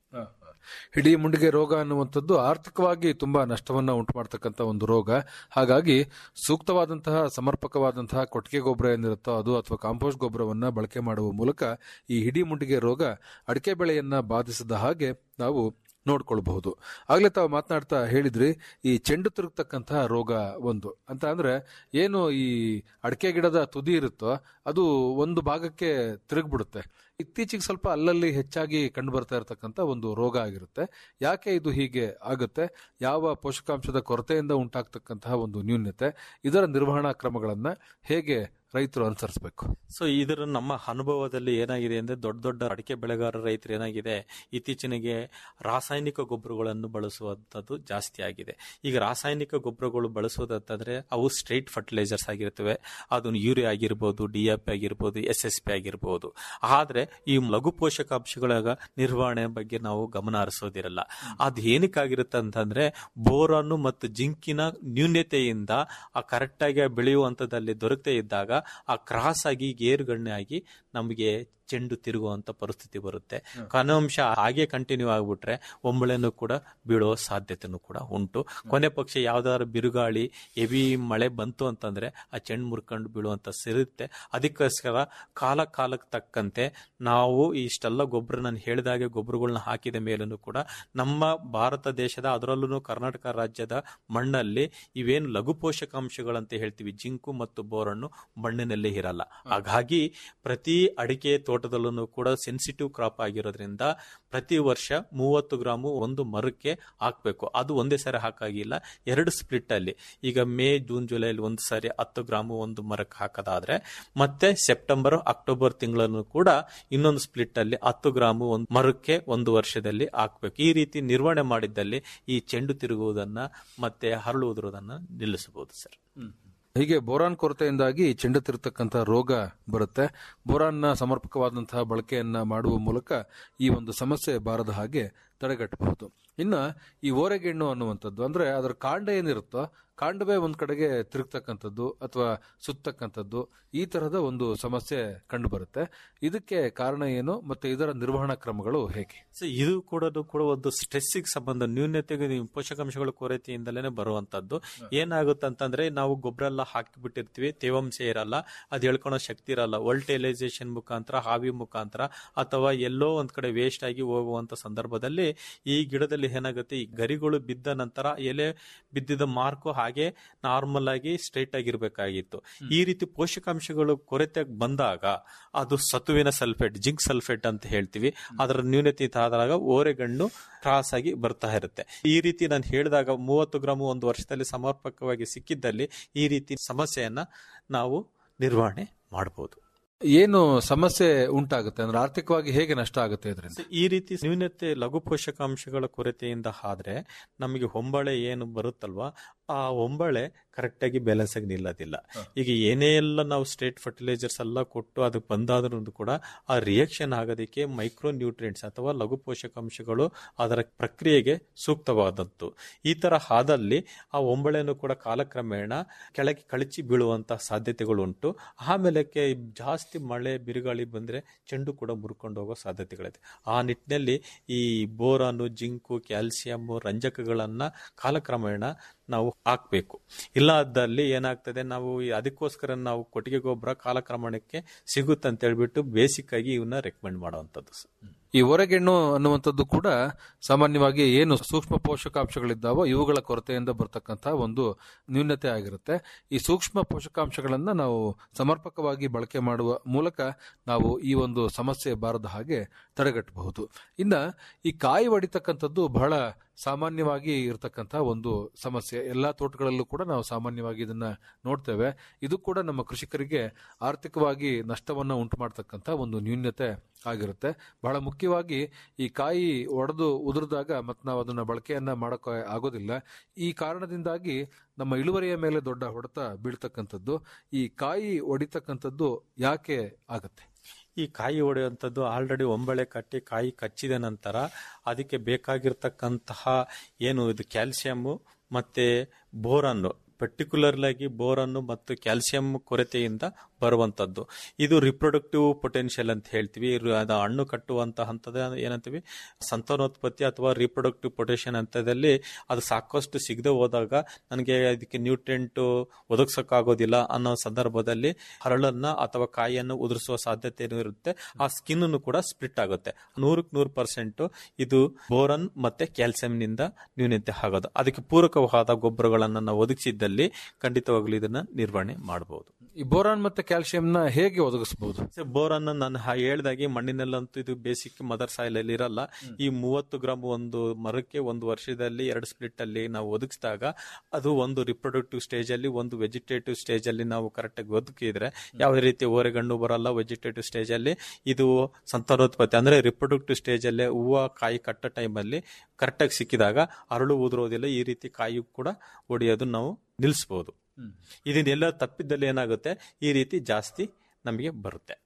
ಹಿಡಿ ಮುಂಡಿಗೆ ರೋಗ ಅನ್ನುವಂಥದ್ದು ಆರ್ಥಿಕವಾಗಿ ತುಂಬಾ ನಷ್ಟವನ್ನ ಉಂಟು ಮಾಡತಕ್ಕಂತ ಒಂದು ರೋಗ ಹಾಗಾಗಿ ಸೂಕ್ತವಾದಂತಹ ಸಮರ್ಪಕವಾದಂತಹ ಕೊಟ್ಟಿಗೆ ಗೊಬ್ಬರ ಏನಿರುತ್ತೋ ಅದು ಅಥವಾ ಕಾಂಪೋಸ್ಟ್ ಗೊಬ್ಬರವನ್ನ ಬಳಕೆ ಮಾಡುವ ಮೂಲಕ ಈ ಹಿಡಿ ಮುಂಡಿಗೆ ರೋಗ ಅಡಿಕೆ ಬೆಳೆಯನ್ನ ಬಾಧಿಸದ ಹಾಗೆ ನಾವು ನೋಡ್ಕೊಳ್ಬಹುದು ಆಗ್ಲೇ ತಾವು ಮಾತನಾಡ್ತಾ ಹೇಳಿದ್ರಿ ಈ ಚೆಂಡು ತಿರುಗ್ತಕ್ಕಂತಹ ರೋಗ ಒಂದು ಅಂತ ಅಂದ್ರೆ ಏನು ಈ ಅಡಿಕೆ ಗಿಡದ ತುದಿ ಇರುತ್ತೋ ಅದು ಒಂದು ಭಾಗಕ್ಕೆ ತಿರುಗ್ಬಿಡುತ್ತೆ ಇತ್ತೀಚೆಗೆ ಸ್ವಲ್ಪ ಅಲ್ಲಲ್ಲಿ ಹೆಚ್ಚಾಗಿ ಕಂಡು ಬರ್ತಾ ಇರತಕ್ಕಂತ ಒಂದು ರೋಗ ಆಗಿರುತ್ತೆ ಯಾಕೆ ಇದು ಹೀಗೆ ಆಗುತ್ತೆ ಯಾವ ಪೋಷಕಾಂಶದ ಕೊರತೆಯಿಂದ ಉಂಟಾಗ್ತಕ್ಕಂತಹ ಒಂದು ನ್ಯೂನ್ಯತೆ ಇದರ ನಿರ್ವಹಣಾ ಕ್ರಮಗಳನ್ನ ಹೇಗೆ ರೈತರು ಅನುಸರಿಸಬೇಕು ಸೊ ಇದರ ನಮ್ಮ ಅನುಭವದಲ್ಲಿ ಏನಾಗಿದೆ ಅಂದ್ರೆ ದೊಡ್ಡ ದೊಡ್ಡ ಅಡಿಕೆ ಬೆಳೆಗಾರ ರೈತರು ಏನಾಗಿದೆ ಇತ್ತೀಚೆಗೆ ರಾಸಾಯನಿಕ ಗೊಬ್ಬರಗಳನ್ನು ಬಳಸುವಂಥದ್ದು ಜಾಸ್ತಿ ಆಗಿದೆ ಈಗ ರಾಸಾಯನಿಕ ಗೊಬ್ಬರಗಳು ಬಳಸೋದಂತಂದ್ರೆ ಅವು ಸ್ಟ್ರೈಟ್ ಫರ್ಟಿಲೈಸರ್ಸ್ ಆಗಿರ್ತವೆ ಅದನ್ನು ಯೂರಿಯಾ ಆಗಿರ್ಬೋದು ಡಿ ಎ ಪಿ ಆಗಿರ್ಬೋದು ಎಸ್ ಎಸ್ ಪಿ ಆಗಿರ್ಬೋದು ಆದ್ರೆ ಈ ಲಘು ಪೋಷಕಾಂಶಗಳ ನಿರ್ವಹಣೆ ಬಗ್ಗೆ ನಾವು ಗಮನ ಹರಿಸೋದಿರಲ್ಲ ಅದು ಏನಕ್ಕಾಗಿರುತ್ತೆ ಅಂತಂದ್ರೆ ಬೋರಾನು ಮತ್ತು ಜಿಂಕಿನ ನ್ಯೂನ್ಯತೆಯಿಂದ ಆ ಕರೆಕ್ಟಾಗಿ ಬೆಳೆಯುವಂಥದ್ದಲ್ಲಿ ದೊರಕದೇ ಇದ್ದಾಗ ಆ ಕ್ರಾಸ್ ಆಗಿ ಗೇರುಗಣ್ಣೆ ಆಗಿ ನಮಗೆ ಚೆಂಡು ತಿರುಗುವಂತ ಪರಿಸ್ಥಿತಿ ಬರುತ್ತೆ ಕನಾಂಶ ಹಾಗೆ ಕಂಟಿನ್ಯೂ ಆಗ್ಬಿಟ್ರೆ ಒಂಬಳೆನೂ ಕೂಡ ಬೀಳೋ ಸಾಧ್ಯತೆನೂ ಕೂಡ ಉಂಟು ಕೊನೆ ಪಕ್ಷ ಯಾವ್ದಾದ್ರು ಬಿರುಗಾಳಿ ಹೆವಿ ಮಳೆ ಬಂತು ಅಂತಂದ್ರೆ ಆ ಚೆಂಡು ಮುರ್ಕೊಂಡು ಬೀಳುವಂತ ಸಿರುತ್ತೆ ಅದಕ್ಕೋಸ್ಕರ ಕಾಲ ಕಾಲಕ್ಕೆ ತಕ್ಕಂತೆ ನಾವು ಇಷ್ಟೆಲ್ಲ ಗೊಬ್ಬರ ನಾನು ಹೇಳಿದಾಗೆ ಗೊಬ್ಬರಗಳನ್ನ ಹಾಕಿದ ಮೇಲೂ ಕೂಡ ನಮ್ಮ ಭಾರತ ದೇಶದ ಅದರಲ್ಲೂ ಕರ್ನಾಟಕ ರಾಜ್ಯದ ಮಣ್ಣಲ್ಲಿ ಇವೇನು ಲಘು ಪೋಷಕಾಂಶಗಳಂತ ಹೇಳ್ತೀವಿ ಜಿಂಕು ಮತ್ತು ಬೋರನ್ನು ಮಣ್ಣಿನಲ್ಲಿ ಇರಲ್ಲ ಹಾಗಾಗಿ ಪ್ರತಿ ಅಡಿಕೆ ತೋಟದಲ್ಲೂ ಕೂಡ ಸೆನ್ಸಿಟಿವ್ ಕ್ರಾಪ್ ಆಗಿರೋದ್ರಿಂದ ಪ್ರತಿ ವರ್ಷ ಮೂವತ್ತು ಗ್ರಾಮು ಒಂದು ಮರಕ್ಕೆ ಹಾಕಬೇಕು ಅದು ಒಂದೇ ಸಾರಿ ಹಾಕಾಗಿಲ್ಲ ಎರಡು ಸ್ಪ್ಲಿಟ್ ಅಲ್ಲಿ ಈಗ ಮೇ ಜೂನ್ ಜುಲೈಲಿ ಒಂದು ಸಾರಿ ಹತ್ತು ಗ್ರಾಮು ಒಂದು ಮರಕ್ಕೆ ಹಾಕೋದಾದ್ರೆ ಮತ್ತೆ ಸೆಪ್ಟೆಂಬರ್ ಅಕ್ಟೋಬರ್ ತಿಂಗಳನ್ನು ಕೂಡ ಇನ್ನೊಂದು ಸ್ಪ್ಲಿಟ್ ಅಲ್ಲಿ ಹತ್ತು ಗ್ರಾಮು ಒಂದು ಮರಕ್ಕೆ ಒಂದು ವರ್ಷದಲ್ಲಿ ಹಾಕ್ಬೇಕು ಈ ರೀತಿ ನಿರ್ವಹಣೆ ಮಾಡಿದ್ದಲ್ಲಿ ಈ ಚೆಂಡು ತಿರುಗುವುದನ್ನ ಮತ್ತೆ ಹರಳುವುದನ್ನ ನಿಲ್ಲಿಸಬಹುದು ಸರ್ ಹೀಗೆ ಬೋರಾನ್ ಕೊರತೆಯಿಂದಾಗಿ ಚೆಂಡು ತಿರುತಕ್ಕಂಥ ರೋಗ ಬರುತ್ತೆ ಬೋರಾನ್ನ ಸಮರ್ಪಕವಾದಂತಹ ಬಳಕೆಯನ್ನ ಮಾಡುವ ಮೂಲಕ ಈ ಒಂದು ಸಮಸ್ಯೆ ಬಾರದ ಹಾಗೆ ತಡೆಗಟ್ಟಬಹುದು ಇನ್ನ ಈ ಓರೆಗೆಣ್ಣು ಅನ್ನುವಂಥದ್ದು ಅಂದ್ರೆ ಅದರ ಕಾಂಡ ಏನಿರುತ್ತೋ ಕಾಂಡವೇ ಒಂದ್ ಕಡೆಗೆ ತಿರುಗ್ತಕ್ಕಂಥದ್ದು ಅಥವಾ ಸುತ್ತಕ್ಕಂಥದ್ದು ಈ ತರಹದ ಒಂದು ಸಮಸ್ಯೆ ಕಂಡು ಬರುತ್ತೆ ಇದಕ್ಕೆ ಕಾರಣ ಏನು ಮತ್ತೆ ಇದರ ನಿರ್ವಹಣಾ ಕ್ರಮಗಳು ಹೇಗೆ ಸೊ ಇದು ಕೂಡ ಕೂಡ ಒಂದು ಸ್ಟ್ರೆಸ್ಸಿಗೆ ಸಂಬಂಧ ನ್ಯೂನತೆಗೆ ನೀವು ಪೋಷಕಾಂಶಗಳ ಕೊರತೆಯಿಂದಲೇ ಬರುವಂತದ್ದು ಏನಾಗುತ್ತೆ ಅಂತಂದ್ರೆ ನಾವು ಗೊಬ್ಬರ ಎಲ್ಲ ಹಾಕಿಬಿಟ್ಟಿರ್ತೀವಿ ತೇವಾಂಶ ಇರಲ್ಲ ಅದು ಹೇಳ್ಕೊಳೋ ಶಕ್ತಿ ಇರಲ್ಲ ವೋಲ್ಟೇಲೈಸೇಷನ್ ಮುಖಾಂತರ ಹಾವಿ ಮುಖಾಂತರ ಅಥವಾ ಎಲ್ಲೋ ಒಂದ್ ಕಡೆ ವೇಸ್ಟ್ ಆಗಿ ಹೋಗುವಂತ ಸಂದರ್ಭದಲ್ಲಿ ಈ ಗಿಡದಲ್ಲಿ ಏನಾಗುತ್ತೆ ಈ ಗರಿಗಳು ಬಿದ್ದ ನಂತರ ಎಲೆ ಬಿದ್ದಿದ್ದ ಮಾರ್ಕು ಹಾಗೆ ನಾರ್ಮಲ್ ಆಗಿ ಸ್ಟ್ರೈಟ್ ಆಗಿರ್ಬೇಕಾಗಿತ್ತು ಈ ರೀತಿ ಪೋಷಕಾಂಶಗಳು ಕೊರತೆ ಬಂದಾಗ ಅದು ಸತುವಿನ ಸಲ್ಫೇಟ್ ಜಿಂಕ್ ಸಲ್ಫೇಟ್ ಅಂತ ಹೇಳ್ತೀವಿ ಅದರ ನ್ಯೂನತೆ ಆದಾಗ ಓರೆಗಣ್ಣು ಕ್ರಾಸ್ ಆಗಿ ಬರ್ತಾ ಇರುತ್ತೆ ಈ ರೀತಿ ನಾನು ಹೇಳಿದಾಗ ಮೂವತ್ತು ಗ್ರಾಮ್ ಒಂದು ವರ್ಷದಲ್ಲಿ ಸಮರ್ಪಕವಾಗಿ ಸಿಕ್ಕಿದ್ದಲ್ಲಿ ಈ ರೀತಿ ಸಮಸ್ಯೆಯನ್ನ ನಾವು ನಿರ್ವಹಣೆ ಮಾಡಬಹುದು ಏನು ಸಮಸ್ಯೆ ಉಂಟಾಗುತ್ತೆ ಅಂದ್ರೆ ಆರ್ಥಿಕವಾಗಿ ಹೇಗೆ ನಷ್ಟ ಆಗುತ್ತೆ ಇದರಿಂದ ಈ ರೀತಿ ನ್ಯೂನತೆ ಲಘು ಪೋಷಕಾಂಶಗಳ ಕೊರತೆಯಿಂದ ಆದ್ರೆ ನಮಗೆ ಹೊಂಬಳೆ ಏನು ಬರುತ್ತಲ್ವಾ ಆ ಹೊಂಬಳೆ ಕರೆಕ್ಟ್ ಆಗಿ ಬ್ಯಾಲೆನ್ಸ್ ಆಗಿ ನಿಲ್ಲೋದಿಲ್ಲ ಈಗ ಏನೇ ಎಲ್ಲ ನಾವು ಸ್ಟೇಟ್ ಫರ್ಟಿಲೈಸರ್ಸ್ ಎಲ್ಲ ಕೊಟ್ಟು ಅದಕ್ಕೆ ಬಂದಾದ್ರೂ ಕೂಡ ಆ ರಿಯಾಕ್ಷನ್ ಆಗೋದಕ್ಕೆ ಮೈಕ್ರೋ ನ್ಯೂಟ್ರಿಯೆಂಟ್ಸ್ ಅಥವಾ ಲಘು ಪೋಷಕಾಂಶಗಳು ಅದರ ಪ್ರಕ್ರಿಯೆಗೆ ಸೂಕ್ತವಾದದ್ದು ಈ ತರ ಆದಲ್ಲಿ ಆ ಹೊಂಬಳೆನೂ ಕೂಡ ಕಾಲಕ್ರಮೇಣ ಕೆಳಗೆ ಕಳಚಿ ಬೀಳುವಂತಹ ಸಾಧ್ಯತೆಗಳು ಉಂಟು ಆಮೇಲೆ ಜಾಸ್ತಿ ಮಳೆ ಬಿರುಗಾಳಿ ಬಂದ್ರೆ ಚೆಂಡು ಕೂಡ ಮುರ್ಕೊಂಡು ಹೋಗೋ ಸಾಧ್ಯತೆಗಳಿದೆ ಆ ನಿಟ್ಟಿನಲ್ಲಿ ಈ ಬೋರಾನು ಜಿಂಕು ಕ್ಯಾಲ್ಸಿಯಂ ರಂಜಕಗಳನ್ನ ಕಾಲಕ್ರಮೇಣ ನಾವು ಹಾಕ್ಬೇಕು ಇಲ್ಲ ಅದಲ್ಲಿ ಏನಾಗ್ತದೆ ನಾವು ಈ- ಅದಕ್ಕೋಸ್ಕರ ನಾವು ಕೊಟ್ಟಿಗೆ ಗೊಬ್ಬರ ಕಾಲಕ್ರಮಣಕ್ಕೆ ಸಿಗುತ್ತೆ ಅಂತ ಹೇಳ್ಬಿಟ್ಟು ಬೇಸಿಕ್ ಆಗಿ ಇವನ್ನ ರೆಕಮೆಂಡ್ ಮಾಡುವಂಥದ್ದು ಸರ್. ಈ ಹೊರಗೆಣ್ಣು ಅನ್ನುವಂಥದ್ದು ಕೂಡ ಸಾಮಾನ್ಯವಾಗಿ ಏನು ಸೂಕ್ಷ್ಮ ಪೋಷಕಾಂಶಗಳಿದ್ದಾವೋ ಇವುಗಳ ಕೊರತೆಯಿಂದ ಬರ್ತಕ್ಕಂಥ ಒಂದು ನ್ಯೂನತೆ ಆಗಿರುತ್ತೆ ಈ ಸೂಕ್ಷ್ಮ ಪೋಷಕಾಂಶಗಳನ್ನ ನಾವು ಸಮರ್ಪಕವಾಗಿ ಬಳಕೆ ಮಾಡುವ ಮೂಲಕ ನಾವು ಈ ಒಂದು ಸಮಸ್ಯೆ ಬಾರದ ಹಾಗೆ ತಡೆಗಟ್ಟಬಹುದು ಇನ್ನ ಈ ಕಾಯಿ ಹೊಡಿತಕ್ಕಂಥದ್ದು ಬಹಳ ಸಾಮಾನ್ಯವಾಗಿ ಇರತಕ್ಕಂಥ ಒಂದು ಸಮಸ್ಯೆ ಎಲ್ಲಾ ತೋಟಗಳಲ್ಲೂ ಕೂಡ ನಾವು ಸಾಮಾನ್ಯವಾಗಿ ಇದನ್ನ ನೋಡ್ತೇವೆ ಇದು ಕೂಡ ನಮ್ಮ ಕೃಷಿಕರಿಗೆ ಆರ್ಥಿಕವಾಗಿ ನಷ್ಟವನ್ನ ಉಂಟು ಮಾಡತಕ್ಕಂಥ ಒಂದು ನ್ಯೂನ್ಯತೆ ಆಗಿರುತ್ತೆ ಬಹಳ ಮುಖ್ಯವಾಗಿ ಈ ಕಾಯಿ ಒಡೆದು ಉದುರಿದಾಗ ಮತ್ತು ನಾವು ಅದನ್ನ ಬಳಕೆಯನ್ನ ಮಾಡೋಕೆ ಆಗೋದಿಲ್ಲ ಈ ಕಾರಣದಿಂದಾಗಿ ನಮ್ಮ ಇಳುವರಿಯ ಮೇಲೆ ದೊಡ್ಡ ಹೊಡೆತ ಬೀಳ್ತಕ್ಕಂಥದ್ದು ಈ ಕಾಯಿ ಒಡಿತಕ್ಕಂಥದ್ದು ಯಾಕೆ ಆಗತ್ತೆ ಈ ಕಾಯಿ ಹೊಡೆಯುವಂಥದ್ದು ಆಲ್ರೆಡಿ ಒಂಬಳೆ ಕಟ್ಟಿ ಕಾಯಿ ಕಚ್ಚಿದ ನಂತರ ಅದಕ್ಕೆ ಬೇಕಾಗಿರ್ತಕ್ಕಂತಹ ಏನು ಇದು ಕ್ಯಾಲ್ಸಿಯಮ್ಮು ಮತ್ತೆ ಬೋರನ್ನು ಪರ್ಟಿಕ್ಯುಲರ್ಲಾಗಿ ಬೋರನ್ನು ಮತ್ತು ಕ್ಯಾಲ್ಸಿಯಂ ಕೊರತೆಯಿಂದ ಬರುವಂತದ್ದು ಇದು ರಿಪ್ರೊಡಕ್ಟಿವ್ ಪೊಟೆನ್ಷಿಯಲ್ ಅಂತ ಹೇಳ್ತೀವಿ ಇರು- ಅದು ಹಣ್ಣು ಕಟ್ಟುವಂತ ಹಂತದ ಏನಂತೀವಿ ಸಂತಾನೋತ್ಪತ್ತಿ ಅಥವಾ ರಿಪ್ರೊಡಕ್ಟಿವ್ ಪೊಟೆನ್ಷಿಯಲ್ ಹಂತದಲ್ಲಿ ಅದು ಸಾಕಷ್ಟು ಸಿಗದೆ ಹೋದಾಗ ನನಗೆ ಅದಕ್ಕೆ ನ್ಯೂಟ್ರಿಯೆಂಟ್ ಒದಗಿಸೋಕ್ಕಾಗೋದಿಲ್ಲ ಅನ್ನೋ ಸಂದರ್ಭದಲ್ಲಿ ಹರಳನ್ನ ಅಥವಾ ಕಾಯಿಯನ್ನು ಉದುರಿಸುವ ಸಾಧ್ಯತೆ ಇರುತ್ತೆ ಆ ಸ್ಕಿನ್ ಕೂಡ ಸ್ಪ್ಲಿಟ್ ಆಗುತ್ತೆ ನೂರಕ್ಕೆ ನೂರು ಪರ್ಸೆಂಟ್ ಇದು ಬೋರನ್ ಮತ್ತೆ ಕ್ಯಾಲ್ಸಿಯಂ ನಿಂದ ನ್ಯೂನತೆ ಆಗೋದು ಅದಕ್ಕೆ ಪೂರಕವಾದ ಗೊಬ್ಬರಗಳನ್ನು ನಾವು ಒದಗಿಸಿದ್ದಲ್ಲಿ ಖಂಡಿತವಾಗ್ಲೂ ಇದನ್ನ ನಿರ್ವಹಣೆ ಮಾಡಬಹುದು ಈ ಬೋರಾನ್ ಮತ್ತೆ ಕ್ಯಾಲ್ಸಿಯಂನ ಹೇಗೆ ಒದಗಿಸಬಹುದು ಬೋರನ್ನ ನಾನು ಹಾ- ಹೇಳ್ದಾಗೆ ಮಣ್ಣಿನಲ್ಲಂತೂ ಇದು ಬೇಸಿಕ್ ಮದರ್ ಸಾಯಿಲ್ ಅಲ್ಲಿ ಇರಲ್ಲ ಈ ಮೂವತ್ತು ಗ್ರಾಮ್ ಒಂದು ಮರಕ್ಕೆ ಒಂದು ವರ್ಷದಲ್ಲಿ ಎರಡು ಸ್ಪ್ಲಿಟ್ ಅಲ್ಲಿ ನಾವು ಒದಗಿಸಿದಾಗ ಅದು ಒಂದು ರಿಪ್ರೊಡಕ್ಟಿವ್ ಸ್ಟೇಜ್ ಅಲ್ಲಿ ಒಂದು ವೆಜಿಟೇಟಿವ್ ಸ್ಟೇಜ್ ಅಲ್ಲಿ ನಾವು ಕರೆಕ್ಟ್ ಆಗಿ ಒದಗಿದ್ರೆ ಯಾವುದೇ ರೀತಿ ಓರೆಗಣ್ಣು ಬರಲ್ಲ ವೆಜಿಟೇಟಿವ್ ಸ್ಟೇಜ್ ಅಲ್ಲಿ ಇದು ಸಂತಾನೋತ್ಪತ್ತಿ ಅಂದ್ರೆ ರಿಪ್ರೊಡಕ್ಟಿವ್ ಸ್ಟೇಜ್ ಅಲ್ಲೇ ಹೂವು ಕಾಯಿ ಕಟ್ಟ ಟೈಮ್ ಅಲ್ಲಿ ಕರೆಕ್ಟ್ ಆಗಿ ಸಿಕ್ಕಿದಾಗ ಅರಳು ಉದುರೋದಿಲ್ಲ ಈ ರೀತಿ ಕಾಯಿ ಕೂಡ ಹೊಡೆಯೋದು ನಾವು ನಿಲ್ಲಿಸಬಹುದು ಇದನ್ನೆಲ್ಲ ತಪ್ಪಿದ್ದಲ್ಲಿ ಏನಾಗುತ್ತೆ ಈ ರೀತಿ ಜಾಸ್ತಿ ನಮಗೆ ಬರುತ್ತೆ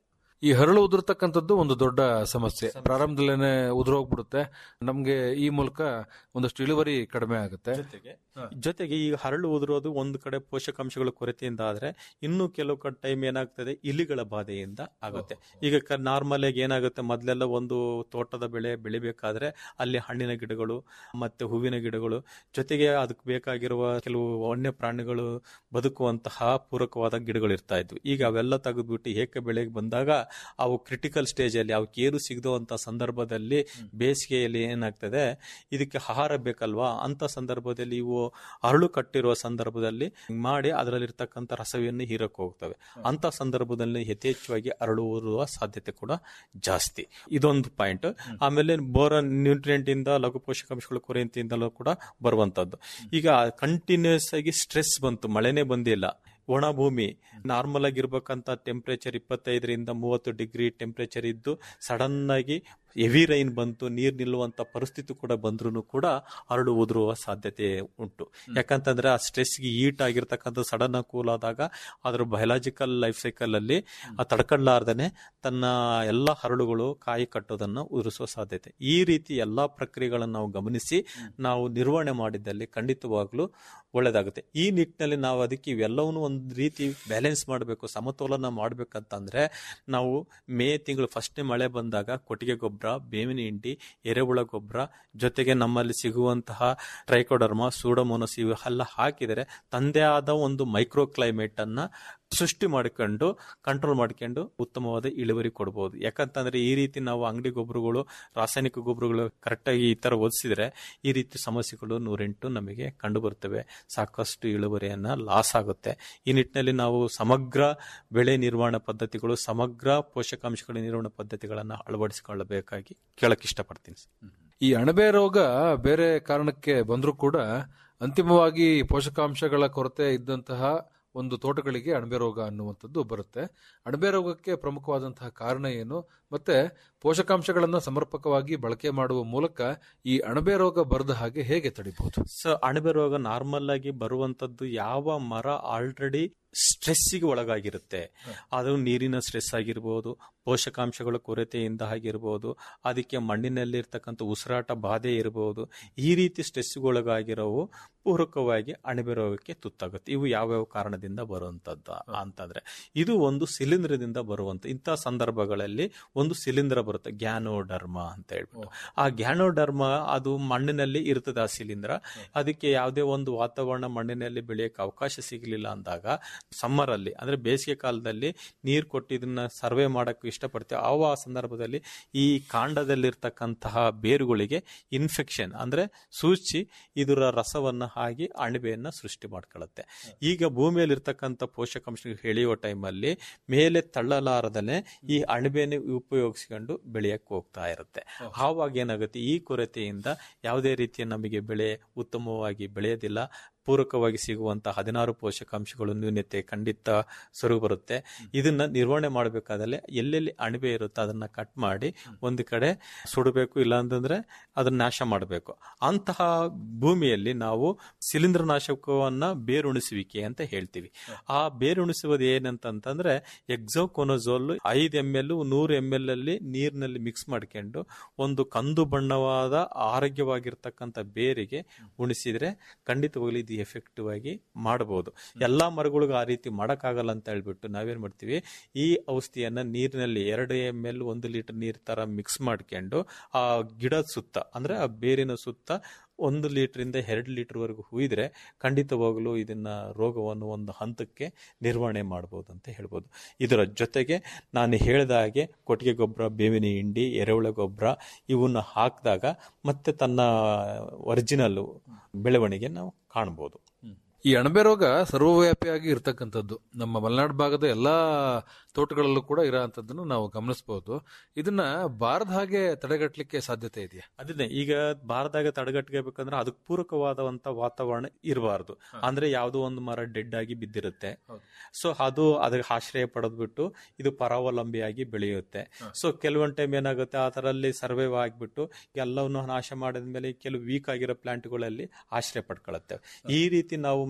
ಈ ಹರಳು ಉದುರ್ತಕ್ಕಂಥದ್ದು ಒಂದು ದೊಡ್ಡ ಸಮಸ್ಯೆ ಪ್ರಾರಂಭದಲ್ಲೇನೆ ಉದುರು ಹೋಗ್ಬಿಡುತ್ತೆ ನಮ್ಗೆ ಈ ಮೂಲಕ ಒಂದಷ್ಟು ಇಳುವರಿ ಕಡಿಮೆ ಆಗುತ್ತೆ ಜೊತೆಗೆ ಜೊತೆಗೆ ಈಗ ಹರಳು ಉದುರೋದು ಒಂದು ಕಡೆ ಪೋಷಕಾಂಶಗಳ ಕೊರತೆಯಿಂದ ಆದ್ರೆ ಇನ್ನು ಕೆಲವು ಟೈಮ್ ಏನಾಗ್ತದೆ ಇಲಿಗಳ ಬಾಧೆಯಿಂದ ಆಗುತ್ತೆ ಈಗ ನಾರ್ಮಲ್ ಆಗಿ ಏನಾಗುತ್ತೆ ಮೊದಲೆಲ್ಲ ಒಂದು ತೋಟದ ಬೆಳೆ ಬೆಳಿಬೇಕಾದ್ರೆ ಅಲ್ಲಿ ಹಣ್ಣಿನ ಗಿಡಗಳು ಮತ್ತೆ ಹೂವಿನ ಗಿಡಗಳು ಜೊತೆಗೆ ಅದಕ್ಕೆ ಬೇಕಾಗಿರುವ ಕೆಲವು ವನ್ಯ ಪ್ರಾಣಿಗಳು ಬದುಕುವಂತಹ ಪೂರಕವಾದ ಗಿಡಗಳು ಇರ್ತಾ ಇದ್ವು ಈಗ ಅವೆಲ್ಲ ತೆಗೆದ್ಬಿಟ್ಟು ಏಕ ಬೆಳೆಗೆ ಬಂದಾಗ ಅವು ಕ್ರಿಟಿಕಲ್ ಸ್ಟೇಜ್ ಅಲ್ಲಿ ಅವು ಕೇರು ಸಿಗದಂತ ಸಂದರ್ಭದಲ್ಲಿ ಬೇಸಿಗೆಯಲ್ಲಿ ಏನಾಗ್ತದೆ ಇದಕ್ಕೆ ಆಹಾರ ಬೇಕಲ್ವಾ ಅಂತ ಸಂದರ್ಭದಲ್ಲಿ ಇವು ಅರಳು ಕಟ್ಟಿರುವ ಸಂದರ್ಭದಲ್ಲಿ ಮಾಡಿ ಅದರಲ್ಲಿರ್ತಕ್ಕಂಥ ರಸವಿಯನ್ನು ಹೀರಕ್ಕೆ ಹೋಗ್ತವೆ ಅಂತ ಸಂದರ್ಭದಲ್ಲಿ ಯಥೇಚ್ಛವಾಗಿ ಅರಳು ಊರುವ ಸಾಧ್ಯತೆ ಕೂಡ ಜಾಸ್ತಿ ಇದೊಂದು ಪಾಯಿಂಟ್ ಆಮೇಲೆ ಬೋರನ್ ನ್ಯೂಟ್ರಿಯೆಂಟ್ ಇಂದ ಲಘು ಪೋಷಕಾಂಶಗಳ ಕೊರತೆಯಿಂದಲೂ ಕೂಡ ಬರುವಂತದ್ದು ಈಗ ಕಂಟಿನ್ಯೂಸ್ ಆಗಿ ಸ್ಟ್ರೆಸ್ ಬಂತು ಮಳೆನೇ ಬಂದಿಲ್ಲ ಒಣ ಭೂಮಿ ನಾರ್ಮಲ್ ಆಗಿರ್ಬೇಕಂತ ಟೆಂಪರೇಚರ್ ಇಪ್ಪತ್ತೈದರಿಂದ ಮೂವತ್ತು ಡಿಗ್ರಿ ಟೆಂಪರೇಚರ್ ಇದ್ದು ಸಡನ್ ಆಗಿ ಹೆವಿ ರೈನ್ ಬಂತು ನೀರು ನಿಲ್ಲುವಂತ ಪರಿಸ್ಥಿತಿ ಕೂಡ ಬಂದ್ರೂ ಕೂಡ ಹರಡು ಉದುರುವ ಸಾಧ್ಯತೆ ಉಂಟು ಯಾಕಂತಂದ್ರೆ ಆ ಸ್ಟ್ರೆಸ್ಗೆ ಈಟ್ ಆಗಿರ್ತಕ್ಕಂಥ ಸಡನ್ ಕೂಲ್ ಆದಾಗ ಅದ್ರ ಬಯಲಾಜಿಕಲ್ ಲೈಫ್ ಸೈಕಲ್ ಅಲ್ಲಿ ಆ ತಡ್ಕೊಳ್ಳಾರ್ದೇನೆ ತನ್ನ ಎಲ್ಲ ಹರಳುಗಳು ಕಾಯಿ ಕಟ್ಟೋದನ್ನ ಉದುರಿಸುವ ಸಾಧ್ಯತೆ ಈ ರೀತಿ ಎಲ್ಲಾ ಪ್ರಕ್ರಿಯೆಗಳನ್ನು ನಾವು ಗಮನಿಸಿ ನಾವು ನಿರ್ವಹಣೆ ಮಾಡಿದ್ದಲ್ಲಿ ಖಂಡಿತವಾಗ್ಲೂ ಒಳ್ಳೇದಾಗುತ್ತೆ ಈ ನಿಟ್ಟಿನಲ್ಲಿ ನಾವು ಅದಕ್ಕೆ ಇವೆಲ್ಲವನ್ನು ಒಂದು ರೀತಿ ಬ್ಯಾಲೆನ್ಸ್ ಮಾಡಬೇಕು ಸಮತೋಲನ ಮಾಡ್ಬೇಕಂತಂದ್ರೆ ನಾವು ಮೇ ತಿಂಗಳು ಫಸ್ಟ್ನೇ ಮಳೆ ಬಂದಾಗ ಕೊಟ್ಟಿಗೆ ಗೊಬ್ಬರ ಬೇವಿನ ಹಿಂಡಿ ಎರೆಹುಳ ಗೊಬ್ಬರ ಜೊತೆಗೆ ನಮ್ಮಲ್ಲಿ ಸಿಗುವಂತಹ ಟ್ರೈಕೋಡರ್ಮ ಸೂಡೋಮೋನಸ್ ಇವೆಲ್ಲ ಹಾಕಿದರೆ ತಂದೆ ಆದ ಒಂದು ಮೈಕ್ರೋ ಕ್ಲೈಮೇಟ್ ಅನ್ನ ಸೃಷ್ಟಿ ಮಾಡಿಕೊಂಡು ಕಂಟ್ರೋಲ್ ಮಾಡ್ಕೊಂಡು ಉತ್ತಮವಾದ ಇಳುವರಿ ಕೊಡಬಹುದು ಯಾಕಂತಂದ್ರೆ ಈ ರೀತಿ ನಾವು ಅಂಗಡಿ ಗೊಬ್ಬರಗಳು ರಾಸಾಯನಿಕ ಗೊಬ್ಬರಗಳು ಕರೆಕ್ಟಾಗಿ ಈ ತರ ಓದಿಸಿದ್ರೆ ಈ ರೀತಿ ಸಮಸ್ಯೆಗಳು ನೂರೆಂಟು ನಮಗೆ ಕಂಡು ಬರ್ತವೆ ಸಾಕಷ್ಟು ಇಳುವರಿಯನ್ನ ಲಾಸ್ ಆಗುತ್ತೆ ಈ ನಿಟ್ಟಿನಲ್ಲಿ ನಾವು ಸಮಗ್ರ ಬೆಳೆ ನಿರ್ವಹಣಾ ಪದ್ಧತಿಗಳು ಸಮಗ್ರ ಪೋಷಕಾಂಶಗಳ ನಿರ್ವಹಣಾ ಪದ್ಧತಿಗಳನ್ನ ಅಳವಡಿಸಿಕೊಳ್ಳಬೇಕಾಗಿ ಕೇಳಕ್ ಇಷ್ಟಪಡ್ತೀನಿ ಈ ಅಣಬೆ ರೋಗ ಬೇರೆ ಕಾರಣಕ್ಕೆ ಬಂದರೂ ಕೂಡ ಅಂತಿಮವಾಗಿ ಪೋಷಕಾಂಶಗಳ ಕೊರತೆ ಇದ್ದಂತಹ ಒಂದು ತೋಟಗಳಿಗೆ ಅಣಬೆ ರೋಗ ಅನ್ನುವಂಥದ್ದು ಬರುತ್ತೆ ಅಣಬೆ ರೋಗಕ್ಕೆ ಪ್ರಮುಖವಾದಂತಹ ಕಾರಣ ಏನು ಮತ್ತೆ ಪೋಷಕಾಂಶಗಳನ್ನ ಸಮರ್ಪಕವಾಗಿ ಬಳಕೆ ಮಾಡುವ ಮೂಲಕ ಈ ಅಣಬೆ ರೋಗ ಬರದ ಹಾಗೆ ಹೇಗೆ ತಡಿಬಹುದು ಸೊ ಅಣಬೆ ರೋಗ ನಾರ್ಮಲ್ ಆಗಿ ಬರುವಂತದ್ದು ಯಾವ ಮರ ಆಲ್ರೆಡಿ ಸ್ಟ್ರೆಸ್ಸಿಗೆ ಒಳಗಾಗಿರುತ್ತೆ ಅದು ನೀರಿನ ಸ್ಟ್ರೆಸ್ ಆಗಿರ್ಬೋದು ಪೋಷಕಾಂಶಗಳ ಕೊರತೆಯಿಂದ ಆಗಿರ್ಬೋದು ಅದಕ್ಕೆ ಮಣ್ಣಿನಲ್ಲಿ ಇರ್ತಕ್ಕಂಥ ಉಸಿರಾಟ ಬಾಧೆ ಇರಬಹುದು ಈ ರೀತಿ ಸ್ಟ್ರೆಸ್ಗೆ ಒಳಗಾಗಿರೋವು ಪೂರಕವಾಗಿ ಅಣಬೆ ರೋಗಕ್ಕೆ ತುತ್ತಾಗುತ್ತೆ ಇವು ಯಾವ್ಯಾವ ಕಾರಣದಿಂದ ಬರುವಂತದ್ದು ಅಂತಂದ್ರೆ ಇದು ಒಂದು ಶಿಲೀಂಧ್ರದಿಂದ ಬರುವಂತ ಇಂತಹ ಸಂದರ್ಭಗಳಲ್ಲಿ ಒಂದು ಶಿಲೀಂಧ್ರ ಬರುತ್ತೆ ಗ್ಯಾನೋಡರ್ಮ ಅಂತ ಹೇಳ್ಬಿಟ್ಟು ಆ ಗ್ಯಾನೋಡರ್ಮ ಅದು ಮಣ್ಣಿನಲ್ಲಿ ಇರ್ತದೆ ಆ ಶಿಲೀಂಧ್ರ ಅದಕ್ಕೆ ಯಾವುದೇ ಒಂದು ವಾತಾವರಣ ಮಣ್ಣಿನಲ್ಲಿ ಬೆಳೆಯಕ್ಕೆ ಅವಕಾಶ ಸಿಗಲಿಲ್ಲ ಅಂದಾಗ ಸಮ್ಮರ್ ಅಲ್ಲಿ ಅಂದ್ರೆ ಬೇಸಿಗೆ ಕಾಲದಲ್ಲಿ ನೀರು ಕೊಟ್ಟು ಇದನ್ನ ಸರ್ವೆ ಮಾಡಕ್ಕೆ ಇಷ್ಟಪಡ್ತೇವೆ ಆವ ಆ ಸಂದರ್ಭದಲ್ಲಿ ಈ ಕಾಂಡದಲ್ಲಿರ್ತಕ್ಕಂತಹ ಬೇರುಗಳಿಗೆ ಇನ್ಫೆಕ್ಷನ್ ಅಂದ್ರೆ ಸೂಚಿ ಇದರ ರಸವನ್ನ ಹಾಕಿ ಅಣಬೆಯನ್ನ ಸೃಷ್ಟಿ ಮಾಡ್ಕೊಳ್ಳುತ್ತೆ ಈಗ ಭೂಮಿಯಲ್ಲಿ ಇರ್ತಕ್ಕಂಥ ಪೋಷಕಾಂಶ ಎಳೆಯುವ ಟೈಮಲ್ಲಿ ಮೇಲೆ ತಳ್ಳಲಾರದನೆ ಈ ಅಣಬೆಯನ್ನು ಉಪಯೋಗಿಸ್ಕೊಂಡು ಬೆಳೆಯಕ್ಕೆ ಹೋಗ್ತಾ ಇರುತ್ತೆ ಆವಾಗ ಏನಾಗುತ್ತೆ ಈ ಕೊರತೆಯಿಂದ ಯಾವುದೇ ರೀತಿಯ ನಮಗೆ ಬೆಳೆ ಉತ್ತಮವಾಗಿ ಬೆಳೆಯೋದಿಲ್ಲ ಪೂರಕವಾಗಿ ಸಿಗುವಂತಹ ಹದಿನಾರು ಪೋಷಕಾಂಶಗಳು ನ್ಯೂನ್ಯತೆ ಖಂಡಿತ ಸರು ಬರುತ್ತೆ ಇದನ್ನ ನಿರ್ವಹಣೆ ಮಾಡಬೇಕಾದಲ್ಲಿ ಎಲ್ಲೆಲ್ಲಿ ಅಣಬೆ ಇರುತ್ತೆ ಅದನ್ನ ಕಟ್ ಮಾಡಿ ಒಂದು ಕಡೆ ಸುಡಬೇಕು ಇಲ್ಲ ಅಂತಂದ್ರೆ ಅದನ್ನ ನಾಶ ಮಾಡಬೇಕು ಅಂತಹ ಭೂಮಿಯಲ್ಲಿ ನಾವು ಶಿಲೀಂಧ್ರನಾಶಕವನ್ನ ಬೇರುಣಿಸುವಿಕೆ ಅಂತ ಹೇಳ್ತೀವಿ ಆ ಬೇರುಣಿಸುವುದು ಏನಂತಂದ್ರೆ ಎಕ್ಸೋಕೊನೋಜೋಲ್ ಐದು ಎಮ್ ಎಲ್ ನೂರು ಎಮ್ ಎಲ್ ಅಲ್ಲಿ ನೀರಿನಲ್ಲಿ ಮಿಕ್ಸ್ ಮಾಡ್ಕೊಂಡು ಒಂದು ಕಂದು ಬಣ್ಣವಾದ ಆರೋಗ್ಯವಾಗಿರ್ತಕ್ಕಂಥ ಬೇರಿಗೆ ಉಣಿಸಿದ್ರೆ ಖಂಡಿತವಾಗ್ಲೂ ಇದು ಎಫೆಕ್ಟಿವ್ ಆಗಿ ಮಾಡಬಹುದು ಎಲ್ಲಾ ಮರಗಳಿಗೂ ಆ ರೀತಿ ಮಾಡಕ್ಕಾಗಲ್ಲ ಅಂತ ಹೇಳ್ಬಿಟ್ಟು ನಾವೇನ್ ಮಾಡ್ತೀವಿ ಈ ಔಷಧಿಯನ್ನ ನೀರಿನಲ್ಲಿ ಎರಡು ಎಮ್ ಎಲ್ ಒಂದು ಲೀಟರ್ ನೀರ್ ತರ ಮಿಕ್ಸ್ ಮಾಡ್ಕೊಂಡು ಆ ಗಿಡದ ಸುತ್ತ ಅಂದ್ರೆ ಆ ಬೇರಿನ ಸುತ್ತ ಒಂದು ಲೀಟರಿಂದ ಎರಡು ಲೀಟರ್ ವರೆಗೂ ಹುಯ್ದ್ರೆ ಖಂಡಿತವಾಗಲೂ ಇದನ್ನ ರೋಗವನ್ನು ಒಂದು ಹಂತಕ್ಕೆ ನಿರ್ವಹಣೆ ಮಾಡಬಹುದು ಅಂತ ಹೇಳ್ಬೋದು ಇದರ ಜೊತೆಗೆ ನಾನು ಹೇಳಿದ ಹಾಗೆ ಕೊಟ್ಟಿಗೆ ಗೊಬ್ಬರ ಬೇವಿನ ಹಿಂಡಿ ಎರೆಹುಳ ಗೊಬ್ಬರ ಇವನ್ನ ಹಾಕಿದಾಗ ಮತ್ತೆ ತನ್ನ ಒರಿಜಿನಲ್ ಬೆಳವಣಿಗೆ ನಾವು ಕಾಣಬಹುದು ಈ ಅಣಬೆ ರೋಗ ಸರ್ವವ್ಯಾಪಿಯಾಗಿ ಇರತಕ್ಕಂಥದ್ದು ನಮ್ಮ ಮಲೆನಾಡು ಭಾಗದ ಎಲ್ಲಾ ತೋಟಗಳಲ್ಲೂ ಕೂಡ ಇರೋಂಥದ್ದನ್ನು ನಾವು ಗಮನಿಸಬಹುದು ಇದನ್ನ ಬಾರದ ಹಾಗೆ ತಡೆಗಟ್ಟಲಿಕ್ಕೆ ಸಾಧ್ಯತೆ ಇದೆಯಾ ಅದನ್ನೇ ಈಗ ಭಾರತದಾಗ ತಡೆಗಟ್ಟಬೇಕಂದ್ರೆ ಅದಕ್ಕೆ ಪೂರಕವಾದಂತ ವಾತಾವರಣ ಇರಬಾರ್ದು ಅಂದ್ರೆ ಯಾವುದೋ ಒಂದು ಮರ ಡೆಡ್ ಆಗಿ ಬಿದ್ದಿರುತ್ತೆ ಸೊ ಅದು ಅದಕ್ಕೆ ಆಶ್ರಯ ಪಡೆದ್ಬಿಟ್ಟು ಇದು ಪರಾವಲಂಬಿಯಾಗಿ ಬೆಳೆಯುತ್ತೆ ಸೊ ಕೆಲವೊಂದು ಟೈಮ್ ಏನಾಗುತ್ತೆ ಅದರಲ್ಲಿ ಸರ್ವೈವ್ ಆಗಿಬಿಟ್ಟು ಎಲ್ಲವನ್ನು ನಾಶ ಮಾಡಿದ್ಮೇಲೆ ಕೆಲವು ವೀಕ್ ಆಗಿರೋ ಪ್ಲಾಂಟ್ಗಳಲ್ಲಿ ಆಶ್ರಯ ಪಡ್ಕೊಳ್ಳುತ್ತೆ ಈ ರೀತಿ ನಾವು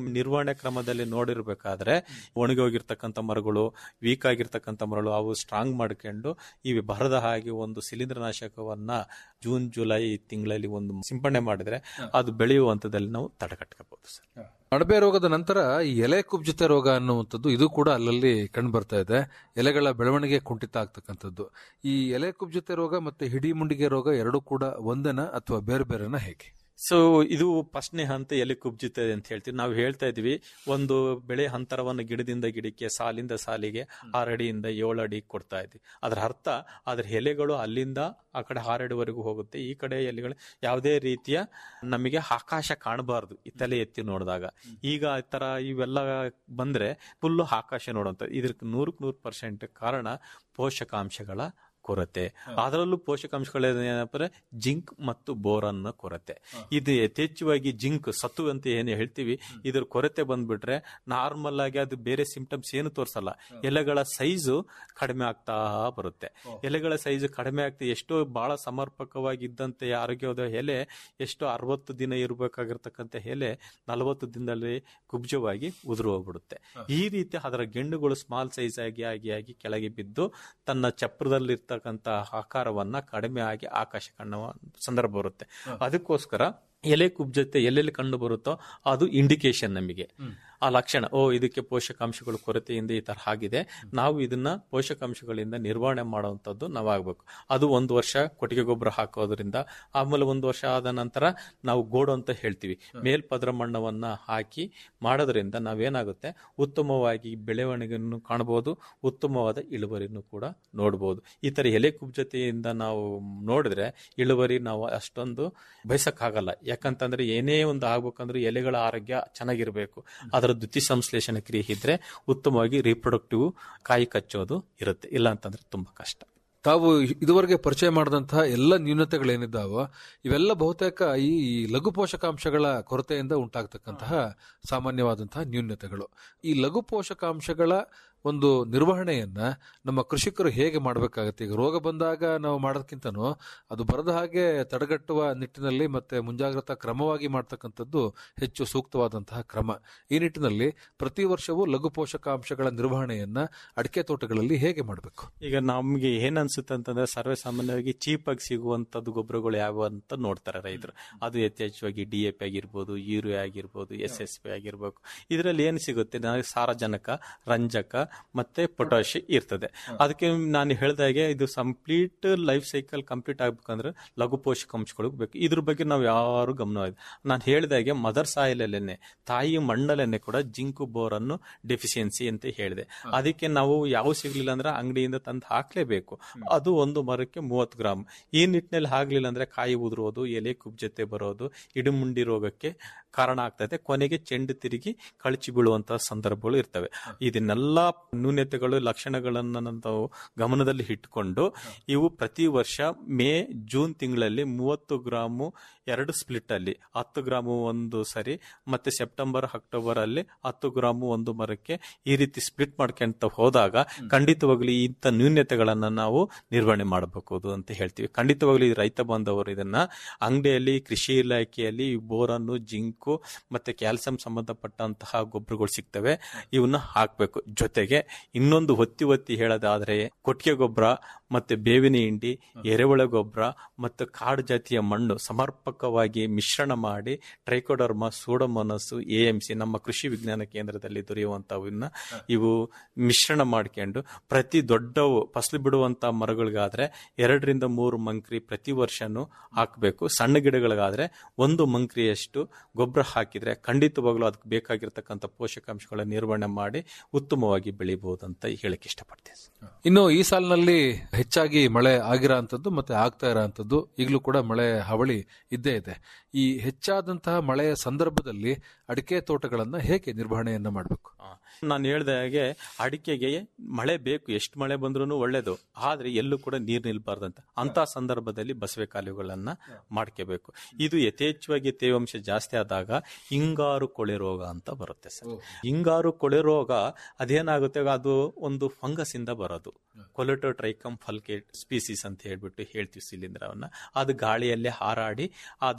ನಿರ್ವಹಣೆ ಕ್ರಮದಲ್ಲಿ ನೋಡಿರ್ಬೇಕಾದ್ರೆ ಒಣಗಿ ಹೋಗಿರ್ತಕ್ಕಂಥ ಮರಗಳು ವೀಕ್ ಆಗಿರ್ತಕ್ಕಂಥ ಮರಗಳು ಅವು ಸ್ಟ್ರಾಂಗ್ ಮಾಡ್ಕೊಂಡು ಇವು ಬರದ ಹಾಗೆ ಒಂದು ಶಿಲೀಂಧ್ರನಾಶಕವನ್ನ ಜೂನ್ ಜುಲೈ ತಿಂಗಳಲ್ಲಿ ಒಂದು ಸಿಂಪಡಣೆ ಮಾಡಿದ್ರೆ ಅದು ಬೆಳೆಯುವ ಹಂತದಲ್ಲಿ ನಾವು ತಡೆಗಟ್ಟಬಹುದು ಸರ್ ಅಣಬೆ ರೋಗದ ನಂತರ ಈ ಎಲೆ ಕುಬ್ಜಿತ ರೋಗ ಅನ್ನುವಂಥದ್ದು ಇದು ಕೂಡ ಅಲ್ಲಲ್ಲಿ ಕಂಡು ಬರ್ತಾ ಇದೆ ಎಲೆಗಳ ಬೆಳವಣಿಗೆ ಕುಂಠಿತ ಆಗ್ತಕ್ಕಂಥದ್ದು ಈ ಎಲೆ ಕುಬ್ಜಿತ ರೋಗ ಮತ್ತೆ ಹಿಡಿ ಮುಂಡಿಗೆ ರೋಗ ಎರಡೂ ಕೂಡ ಒಂದನ ಅಥವಾ ಬೇರೆ ಬೇರೆನ ಹೇಗೆ ಸೊ ಇದು ಫಸ್ಟ್ನೇ ಹಂತ ಎಲೆ ಕುಬ್ಜುತ್ತದೆ ಅಂತ ಹೇಳ್ತೀವಿ ನಾವು ಹೇಳ್ತಾ ಇದೀವಿ ಒಂದು ಬೆಳೆ ಅಂತರವನ್ನು ಗಿಡದಿಂದ ಗಿಡಕ್ಕೆ ಸಾಲಿಂದ ಸಾಲಿಗೆ ಆರು ಅಡಿಯಿಂದ ಏಳು ಅಡಿ ಕೊಡ್ತಾ ಇದ್ವಿ ಅದರ ಅರ್ಥ ಅದರ ಎಲೆಗಳು ಅಲ್ಲಿಂದ ಆ ಕಡೆ ಆರಡಿವರೆಗೂ ಹೋಗುತ್ತೆ ಈ ಕಡೆ ಎಲೆಗಳು ಯಾವುದೇ ರೀತಿಯ ನಮಗೆ ಆಕಾಶ ಕಾಣಬಾರದು ಈ ತಲೆ ಎತ್ತಿ ನೋಡಿದಾಗ ಈಗ ಈ ತರ ಇವೆಲ್ಲ ಬಂದ್ರೆ ಫುಲ್ಲು ಆಕಾಶ ನೋಡುವಂತ ಇದಕ್ಕೆ ನೂರಕ್ಕೆ ನೂರು ಪರ್ಸೆಂಟ್ ಕಾರಣ ಪೋಷಕಾಂಶಗಳ ಕೊರತೆ ಅದರಲ್ಲೂ ಪೋಷಕಾಂಶಗಳು ಏನಪ್ಪ ಜಿಂಕ್ ಮತ್ತು ಬೋರನ್ ಕೊರತೆ ಇದು ಯಥೇಚ್ಛವಾಗಿ ಜಿಂಕ್ ಸತ್ತು ಅಂತ ಏನು ಹೇಳ್ತೀವಿ ಇದ್ರ ಕೊರತೆ ಬಂದ್ಬಿಟ್ರೆ ನಾರ್ಮಲ್ ಆಗಿ ಅದು ಬೇರೆ ಸಿಂಪ್ಟಮ್ಸ್ ಏನು ತೋರಿಸಲ್ಲ ಎಲೆಗಳ ಸೈಜು ಕಡಿಮೆ ಆಗ್ತಾ ಬರುತ್ತೆ ಎಲೆಗಳ ಸೈಜ್ ಕಡಿಮೆ ಆಗ್ತಾ ಎಷ್ಟೋ ಬಹಳ ಸಮರ್ಪಕವಾಗಿದ್ದಂತೆ ಆರೋಗ್ಯದ ಎಲೆ ಎಷ್ಟೋ ಅರವತ್ತು ದಿನ ಇರಬೇಕಾಗಿರ್ತಕ್ಕಂಥ ಎಲೆ ನಲವತ್ತು ದಿನದಲ್ಲಿ ಕುಬ್ಜವಾಗಿ ಉದುರು ಹೋಗ್ಬಿಡುತ್ತೆ ಈ ರೀತಿ ಅದರ ಗೆಂಡುಗಳು ಸ್ಮಾಲ್ ಸೈಜ್ ಆಗಿ ಆಗಿ ಆಗಿ ಕೆಳಗೆ ಬಿದ್ದು ತನ್ನ ಚಪ್ರದಲ್ಲಿರ್ತಕ್ಕಂಥ ಆಕಾರವನ್ನ ಕಡಿಮೆ ಆಗಿ ಆಕಾಶ ಕಾಣುವ ಸಂದರ್ಭ ಬರುತ್ತೆ ಅದಕ್ಕೋಸ್ಕರ ಎಲೆ ಕುಬ್ಜತೆ ಎಲ್ಲೆಲ್ಲಿ ಕಂಡು ಬರುತ್ತೋ ಅದು ಇಂಡಿಕೇಶನ್ ನಮಗೆ ಆ ಲಕ್ಷಣ ಓ ಇದಕ್ಕೆ ಪೋಷಕಾಂಶಗಳು ಕೊರತೆಯಿಂದ ಈ ತರ ಆಗಿದೆ ನಾವು ಇದನ್ನ ಪೋಷಕಾಂಶಗಳಿಂದ ನಿರ್ವಹಣೆ ಮಾಡುವಂತದ್ದು ನಾವಾಗಬೇಕು ಅದು ಒಂದು ವರ್ಷ ಕೊಟ್ಟಿಗೆ ಗೊಬ್ಬರ ಹಾಕೋದ್ರಿಂದ ಆಮೇಲೆ ಒಂದು ವರ್ಷ ಆದ ನಂತರ ನಾವು ಗೋಡು ಅಂತ ಹೇಳ್ತೀವಿ ಮೇಲ್ಪದ್ರ ಮಣ್ಣವನ್ನ ಹಾಕಿ ಮಾಡೋದ್ರಿಂದ ನಾವೇನಾಗುತ್ತೆ ಉತ್ತಮವಾಗಿ ಬೆಳವಣಿಗೆಯನ್ನು ಕಾಣಬಹುದು ಉತ್ತಮವಾದ ಇಳುವರಿಯನ್ನು ಕೂಡ ನೋಡಬಹುದು ಈ ತರ ಎಲೆ ಕುಬ್ಜತೆಯಿಂದ ನಾವು ನೋಡಿದ್ರೆ ಇಳುವರಿ ನಾವು ಅಷ್ಟೊಂದು ಬಯಸಕ್ಕಾಗಲ್ಲ ಯಾಕಂತಂದ್ರೆ ಏನೇ ಒಂದು ಆಗ್ಬೇಕಂದ್ರೆ ಎಲೆಗಳ ಆರೋಗ್ಯ ಚೆನ್ನಾಗಿರ್ಬೇಕು ಅದರ ದ್ಯುತಿ ಸಂಶ್ಲೇಷಣ ಕ್ರಿಯೆ ಇದ್ರೆ ಉತ್ತಮವಾಗಿ ರೀಪ್ರೊಡಕ್ಟಿವ್ ಕಾಯಿ ಕಚ್ಚೋದು ಇರುತ್ತೆ ಇಲ್ಲ ಅಂತಂದ್ರೆ ತುಂಬಾ ಕಷ್ಟ ತಾವು ಇದುವರೆಗೆ ಪರಿಚಯ ಮಾಡಿದಂತಹ ಎಲ್ಲ ನ್ಯೂನತೆಗಳೇನಿದ್ದಾವೋ ಇವೆಲ್ಲ ಬಹುತೇಕ ಈ ಲಘು ಪೋಷಕಾಂಶಗಳ ಕೊರತೆಯಿಂದ ಉಂಟಾಗ್ತಕ್ಕಂತಹ ಸಾಮಾನ್ಯವಾದಂತಹ ನ್ಯೂನತೆಗಳು ಈ ಲಘು ಪೋಷಕಾಂಶಗಳ ಒಂದು ನಿರ್ವಹಣೆಯನ್ನ ನಮ್ಮ ಕೃಷಿಕರು ಹೇಗೆ ಮಾಡಬೇಕಾಗತ್ತೆ ಈಗ ರೋಗ ಬಂದಾಗ ನಾವು ಮಾಡೋದಕ್ಕಿಂತನೂ ಅದು ಬರದ ಹಾಗೆ ತಡೆಗಟ್ಟುವ ನಿಟ್ಟಿನಲ್ಲಿ ಮತ್ತೆ ಮುಂಜಾಗ್ರತಾ ಕ್ರಮವಾಗಿ ಮಾಡ್ತಕ್ಕಂಥದ್ದು ಹೆಚ್ಚು ಸೂಕ್ತವಾದಂತಹ ಕ್ರಮ ಈ ನಿಟ್ಟಿನಲ್ಲಿ ಪ್ರತಿ ವರ್ಷವೂ ಲಘು ಪೋಷಕಾಂಶಗಳ ನಿರ್ವಹಣೆಯನ್ನ ಅಡಿಕೆ ತೋಟಗಳಲ್ಲಿ ಹೇಗೆ ಮಾಡಬೇಕು ಈಗ ನಮ್ಗೆ ಏನ್ ಅನ್ಸುತ್ತೆ ಅಂತಂದ್ರೆ ಸರ್ವೇ ಸಾಮಾನ್ಯವಾಗಿ ಚೀಪ್ ಆಗಿ ಸಿಗುವಂತದ್ದು ಗೊಬ್ಬರಗಳು ಯಾವ ಅಂತ ನೋಡ್ತಾರೆ ರೈತರು ಅದು ಯಥೇಚ್ಛವಾಗಿ ಡಿ ಎ ಪಿ ಆಗಿರ್ಬೋದು ಯೂರಿಯಾ ಆಗಿರ್ಬೋದು ಎಸ್ ಎಸ್ ಪಿ ಆಗಿರ್ಬೇಕು ಇದರಲ್ಲಿ ಏನು ಸಿಗುತ್ತೆ ನನಗೆ ಸಾರಜನಕ ರಂಜಕ ಮತ್ತೆ ಪೊಟ್ಯಾಶ್ ಇರ್ತದೆ ಅದಕ್ಕೆ ನಾನು ಹೇಳ್ದಾಗೆ ಇದು ಕಂಪ್ಲೀಟ್ ಲೈಫ್ ಸೈಕಲ್ ಕಂಪ್ಲೀಟ್ ಆಗ್ಬೇಕಂದ್ರೆ ಲಘು ಪೋಷಕಾಂಶಗಳು ಬೇಕು ಇದ್ರ ಬಗ್ಗೆ ನಾವು ಯಾರು ಗಮನ ನಾನು ಹೇಳಿದಾಗೆ ಮದರ್ ಸಾಯಿಲಲ್ಲೇನೆ ತಾಯಿ ಮಣ್ಣಲ್ಲೇನೆ ಕೂಡ ಜಿಂಕು ಬೋರ್ ಅನ್ನು ಡೆಫಿಷಿಯನ್ಸಿ ಅಂತ ಹೇಳಿದೆ ಅದಕ್ಕೆ ನಾವು ಯಾವ ಸಿಗ್ಲಿಲ್ಲ ಅಂದ್ರೆ ಅಂಗಡಿಯಿಂದ ತಂದು ಹಾಕ್ಲೇಬೇಕು ಅದು ಒಂದು ಮರಕ್ಕೆ ಮೂವತ್ತು ಗ್ರಾಮ್ ಈ ನಿಟ್ಟಿನಲ್ಲಿ ಆಗ್ಲಿಲ್ಲ ಅಂದ್ರೆ ಕಾಯಿ ಉದುರೋದು ಎಲೆ ಕುಬ್ಜತೆ ಬರೋದು ಇಡುಮುಂಡಿ ರೋಗಕ್ಕೆ ಕಾರಣ ಆಗ್ತದೆ ಕೊನೆಗೆ ಚೆಂಡು ತಿರುಗಿ ಕಳಚಿ ಬೀಳುವಂತಹ ಸಂದರ್ಭಗಳು ಇರ್ತವೆ ಇದನ್ನೆಲ್ಲ ನ್ಯೂನತೆಗಳು ಲಕ್ಷಣಗಳನ್ನು ನಾವು ಗಮನದಲ್ಲಿ ಇಟ್ಕೊಂಡು ಇವು ಪ್ರತಿ ವರ್ಷ ಮೇ ಜೂನ್ ತಿಂಗಳಲ್ಲಿ ಮೂವತ್ತು ಗ್ರಾಮು ಎರಡು ಸ್ಪ್ಲಿಟ್ ಅಲ್ಲಿ ಹತ್ತು ಗ್ರಾಮು ಒಂದು ಸರಿ ಮತ್ತೆ ಸೆಪ್ಟೆಂಬರ್ ಅಕ್ಟೋಬರ್ ಅಲ್ಲಿ ಹತ್ತು ಗ್ರಾಮು ಒಂದು ಮರಕ್ಕೆ ಈ ರೀತಿ ಸ್ಪ್ಲಿಟ್ ಮಾಡ್ಕೊಂತ ಹೋದಾಗ ಖಂಡಿತವಾಗ್ಲಿ ಇಂಥ ನ್ಯೂನ್ಯತೆಗಳನ್ನ ನಾವು ನಿರ್ವಹಣೆ ಮಾಡಬೇಕು ಅಂತ ಹೇಳ್ತೀವಿ ಖಂಡಿತವಾಗ್ಲಿ ಈ ರೈತ ಬಾಂಧವರು ಇದನ್ನ ಅಂಗಡಿಯಲ್ಲಿ ಕೃಷಿ ಇಲಾಖೆಯಲ್ಲಿ ಈ ಬೋರನ್ನು ಜಿಂಕು ಮತ್ತೆ ಕ್ಯಾಲ್ಸಿಯಂ ಸಂಬಂಧಪಟ್ಟಂತಹ ಗೊಬ್ಬರಗಳು ಸಿಗ್ತವೆ ಇವನ್ನ ಹಾಕ್ಬೇಕು ಜೊತೆಗೆ ಇನ್ನೊಂದು ಒತ್ತಿ ಒತ್ತಿ ಹೇಳೋದಾದ್ರೆ ಕೊಟ್ಟಿಗೆ ಗೊಬ್ಬರ ಮತ್ತೆ ಬೇವಿನ ಹಿಂಡಿ ಎರೆಹುಳ ಗೊಬ್ಬರ ಮತ್ತು ಕಾಡು ಜಾತಿಯ ಮಣ್ಣು ಸಮರ್ಪಕವಾಗಿ ಮಿಶ್ರಣ ಮಾಡಿ trichoderma pseudomonas A M C ನಮ್ಮ ಕೃಷಿ ವಿಜ್ಞಾನ ಕೇಂದ್ರದಲ್ಲಿ ದೊರೆಯುವಂತವನ್ನ ಇವು ಮಿಶ್ರಣ ಮಾಡ್ಕೊಂಡು ಪ್ರತಿ ದೊಡ್ಡವು ಫಸಲು ಬಿಡುವಂತ ಮರಗಳಿಗಾದ್ರೆ ಎರಡರಿಂದ ಮೂರು ಮಂಕ್ರಿ ಪ್ರತಿ ವರ್ಷನೂ ಹಾಕಬೇಕು ಸಣ್ಣ ಗಿಡಗಳಿಗಾದ್ರೆ ಒಂದು ಮಂಕ್ರಿಯಷ್ಟು ಗೊಬ್ಬರ ಹಾಕಿದ್ರೆ ಖಂಡಿತವಾಗ್ಲೂ ಅದಕ್ಕೆ ಬೇಕಾಗಿರ್ತಕ್ಕಂಥ ಪೋಷಕಾಂಶಗಳ ನಿರ್ವಹಣೆ ಮಾಡಿ ಉತ್ತಮವಾಗಿ ಬೆಳಿಬಹುದು ಅಂತ ಹೇಳಕ್ ಇಷ್ಟಪಡ್ತೇನೆ ಇನ್ನು ಈ ಸಾಲಿನಲ್ಲಿ ಹೆಚ್ಚಾಗಿ ಮಳೆ ಆಗಿರೋ ಅಂಥದ್ದು ಮತ್ತೆ ಆಗ್ತಾ ಇರೋ ಅಂಥದ್ದು ಈಗಲೂ ಕೂಡ ಮಳೆ ಹಾವಳಿ ಇದ್ದೇ ಇದೆ ಈ ಹೆಚ್ಚಾದಂತಹ ಮಳೆಯ ಸಂದರ್ಭದಲ್ಲಿ ಅಡಿಕೆ ತೋಟಗಳನ್ನ ಹೇಗೆ ನಿರ್ವಹಣೆಯನ್ನ ಮಾಡಬೇಕು ನಾನು ಹೇಳ್ದ ಹಾಗೆ ಅಡಿಕೆಗೆ ಮಳೆ ಬೇಕು ಎಷ್ಟು ಮಳೆ ಬಂದ್ರೂ ಒಳ್ಳೇದು ಆದ್ರೆ ಎಲ್ಲೂ ಕೂಡ ನೀರು ನಿಲ್ಬಾರ್ದಂತ ಅಂತ ಸಂದರ್ಭದಲ್ಲಿ ಬಸವೆ ಕಾಲುವೆಗಳನ್ನ ಮಾಡ್ಕೋಬೇಕು ಇದು ಯಥೇಚ್ಛವಾಗಿ ತೇವಾಂಶ ಜಾಸ್ತಿ ಆದಾಗ ಹಿಂಗಾರು ಕೊಳೆ ರೋಗ ಅಂತ ಬರುತ್ತೆ ಸರ್ ಹಿಂಗಾರು ಕೊಳೆ ರೋಗ ಅದೇನಾಗುತ್ತೆ ಅದು ಒಂದು ಫಂಗಸ್ ಇಂದ ಬರೋದು ಕೊಲೆಟೋ ಟ್ರೈಕಮ್ ಫಲ್ಕೇಟ್ ಸ್ಪೀಸೀಸ್ ಅಂತ ಹೇಳ್ಬಿಟ್ಟು ಹೇಳ್ತೀವಿ ಶಿಲೀಂಧ್ರವನ್ನ ಅದು ಗಾಳಿಯಲ್ಲೇ ಹಾರಾಡಿ ಅದು ತೇವಾಂಶ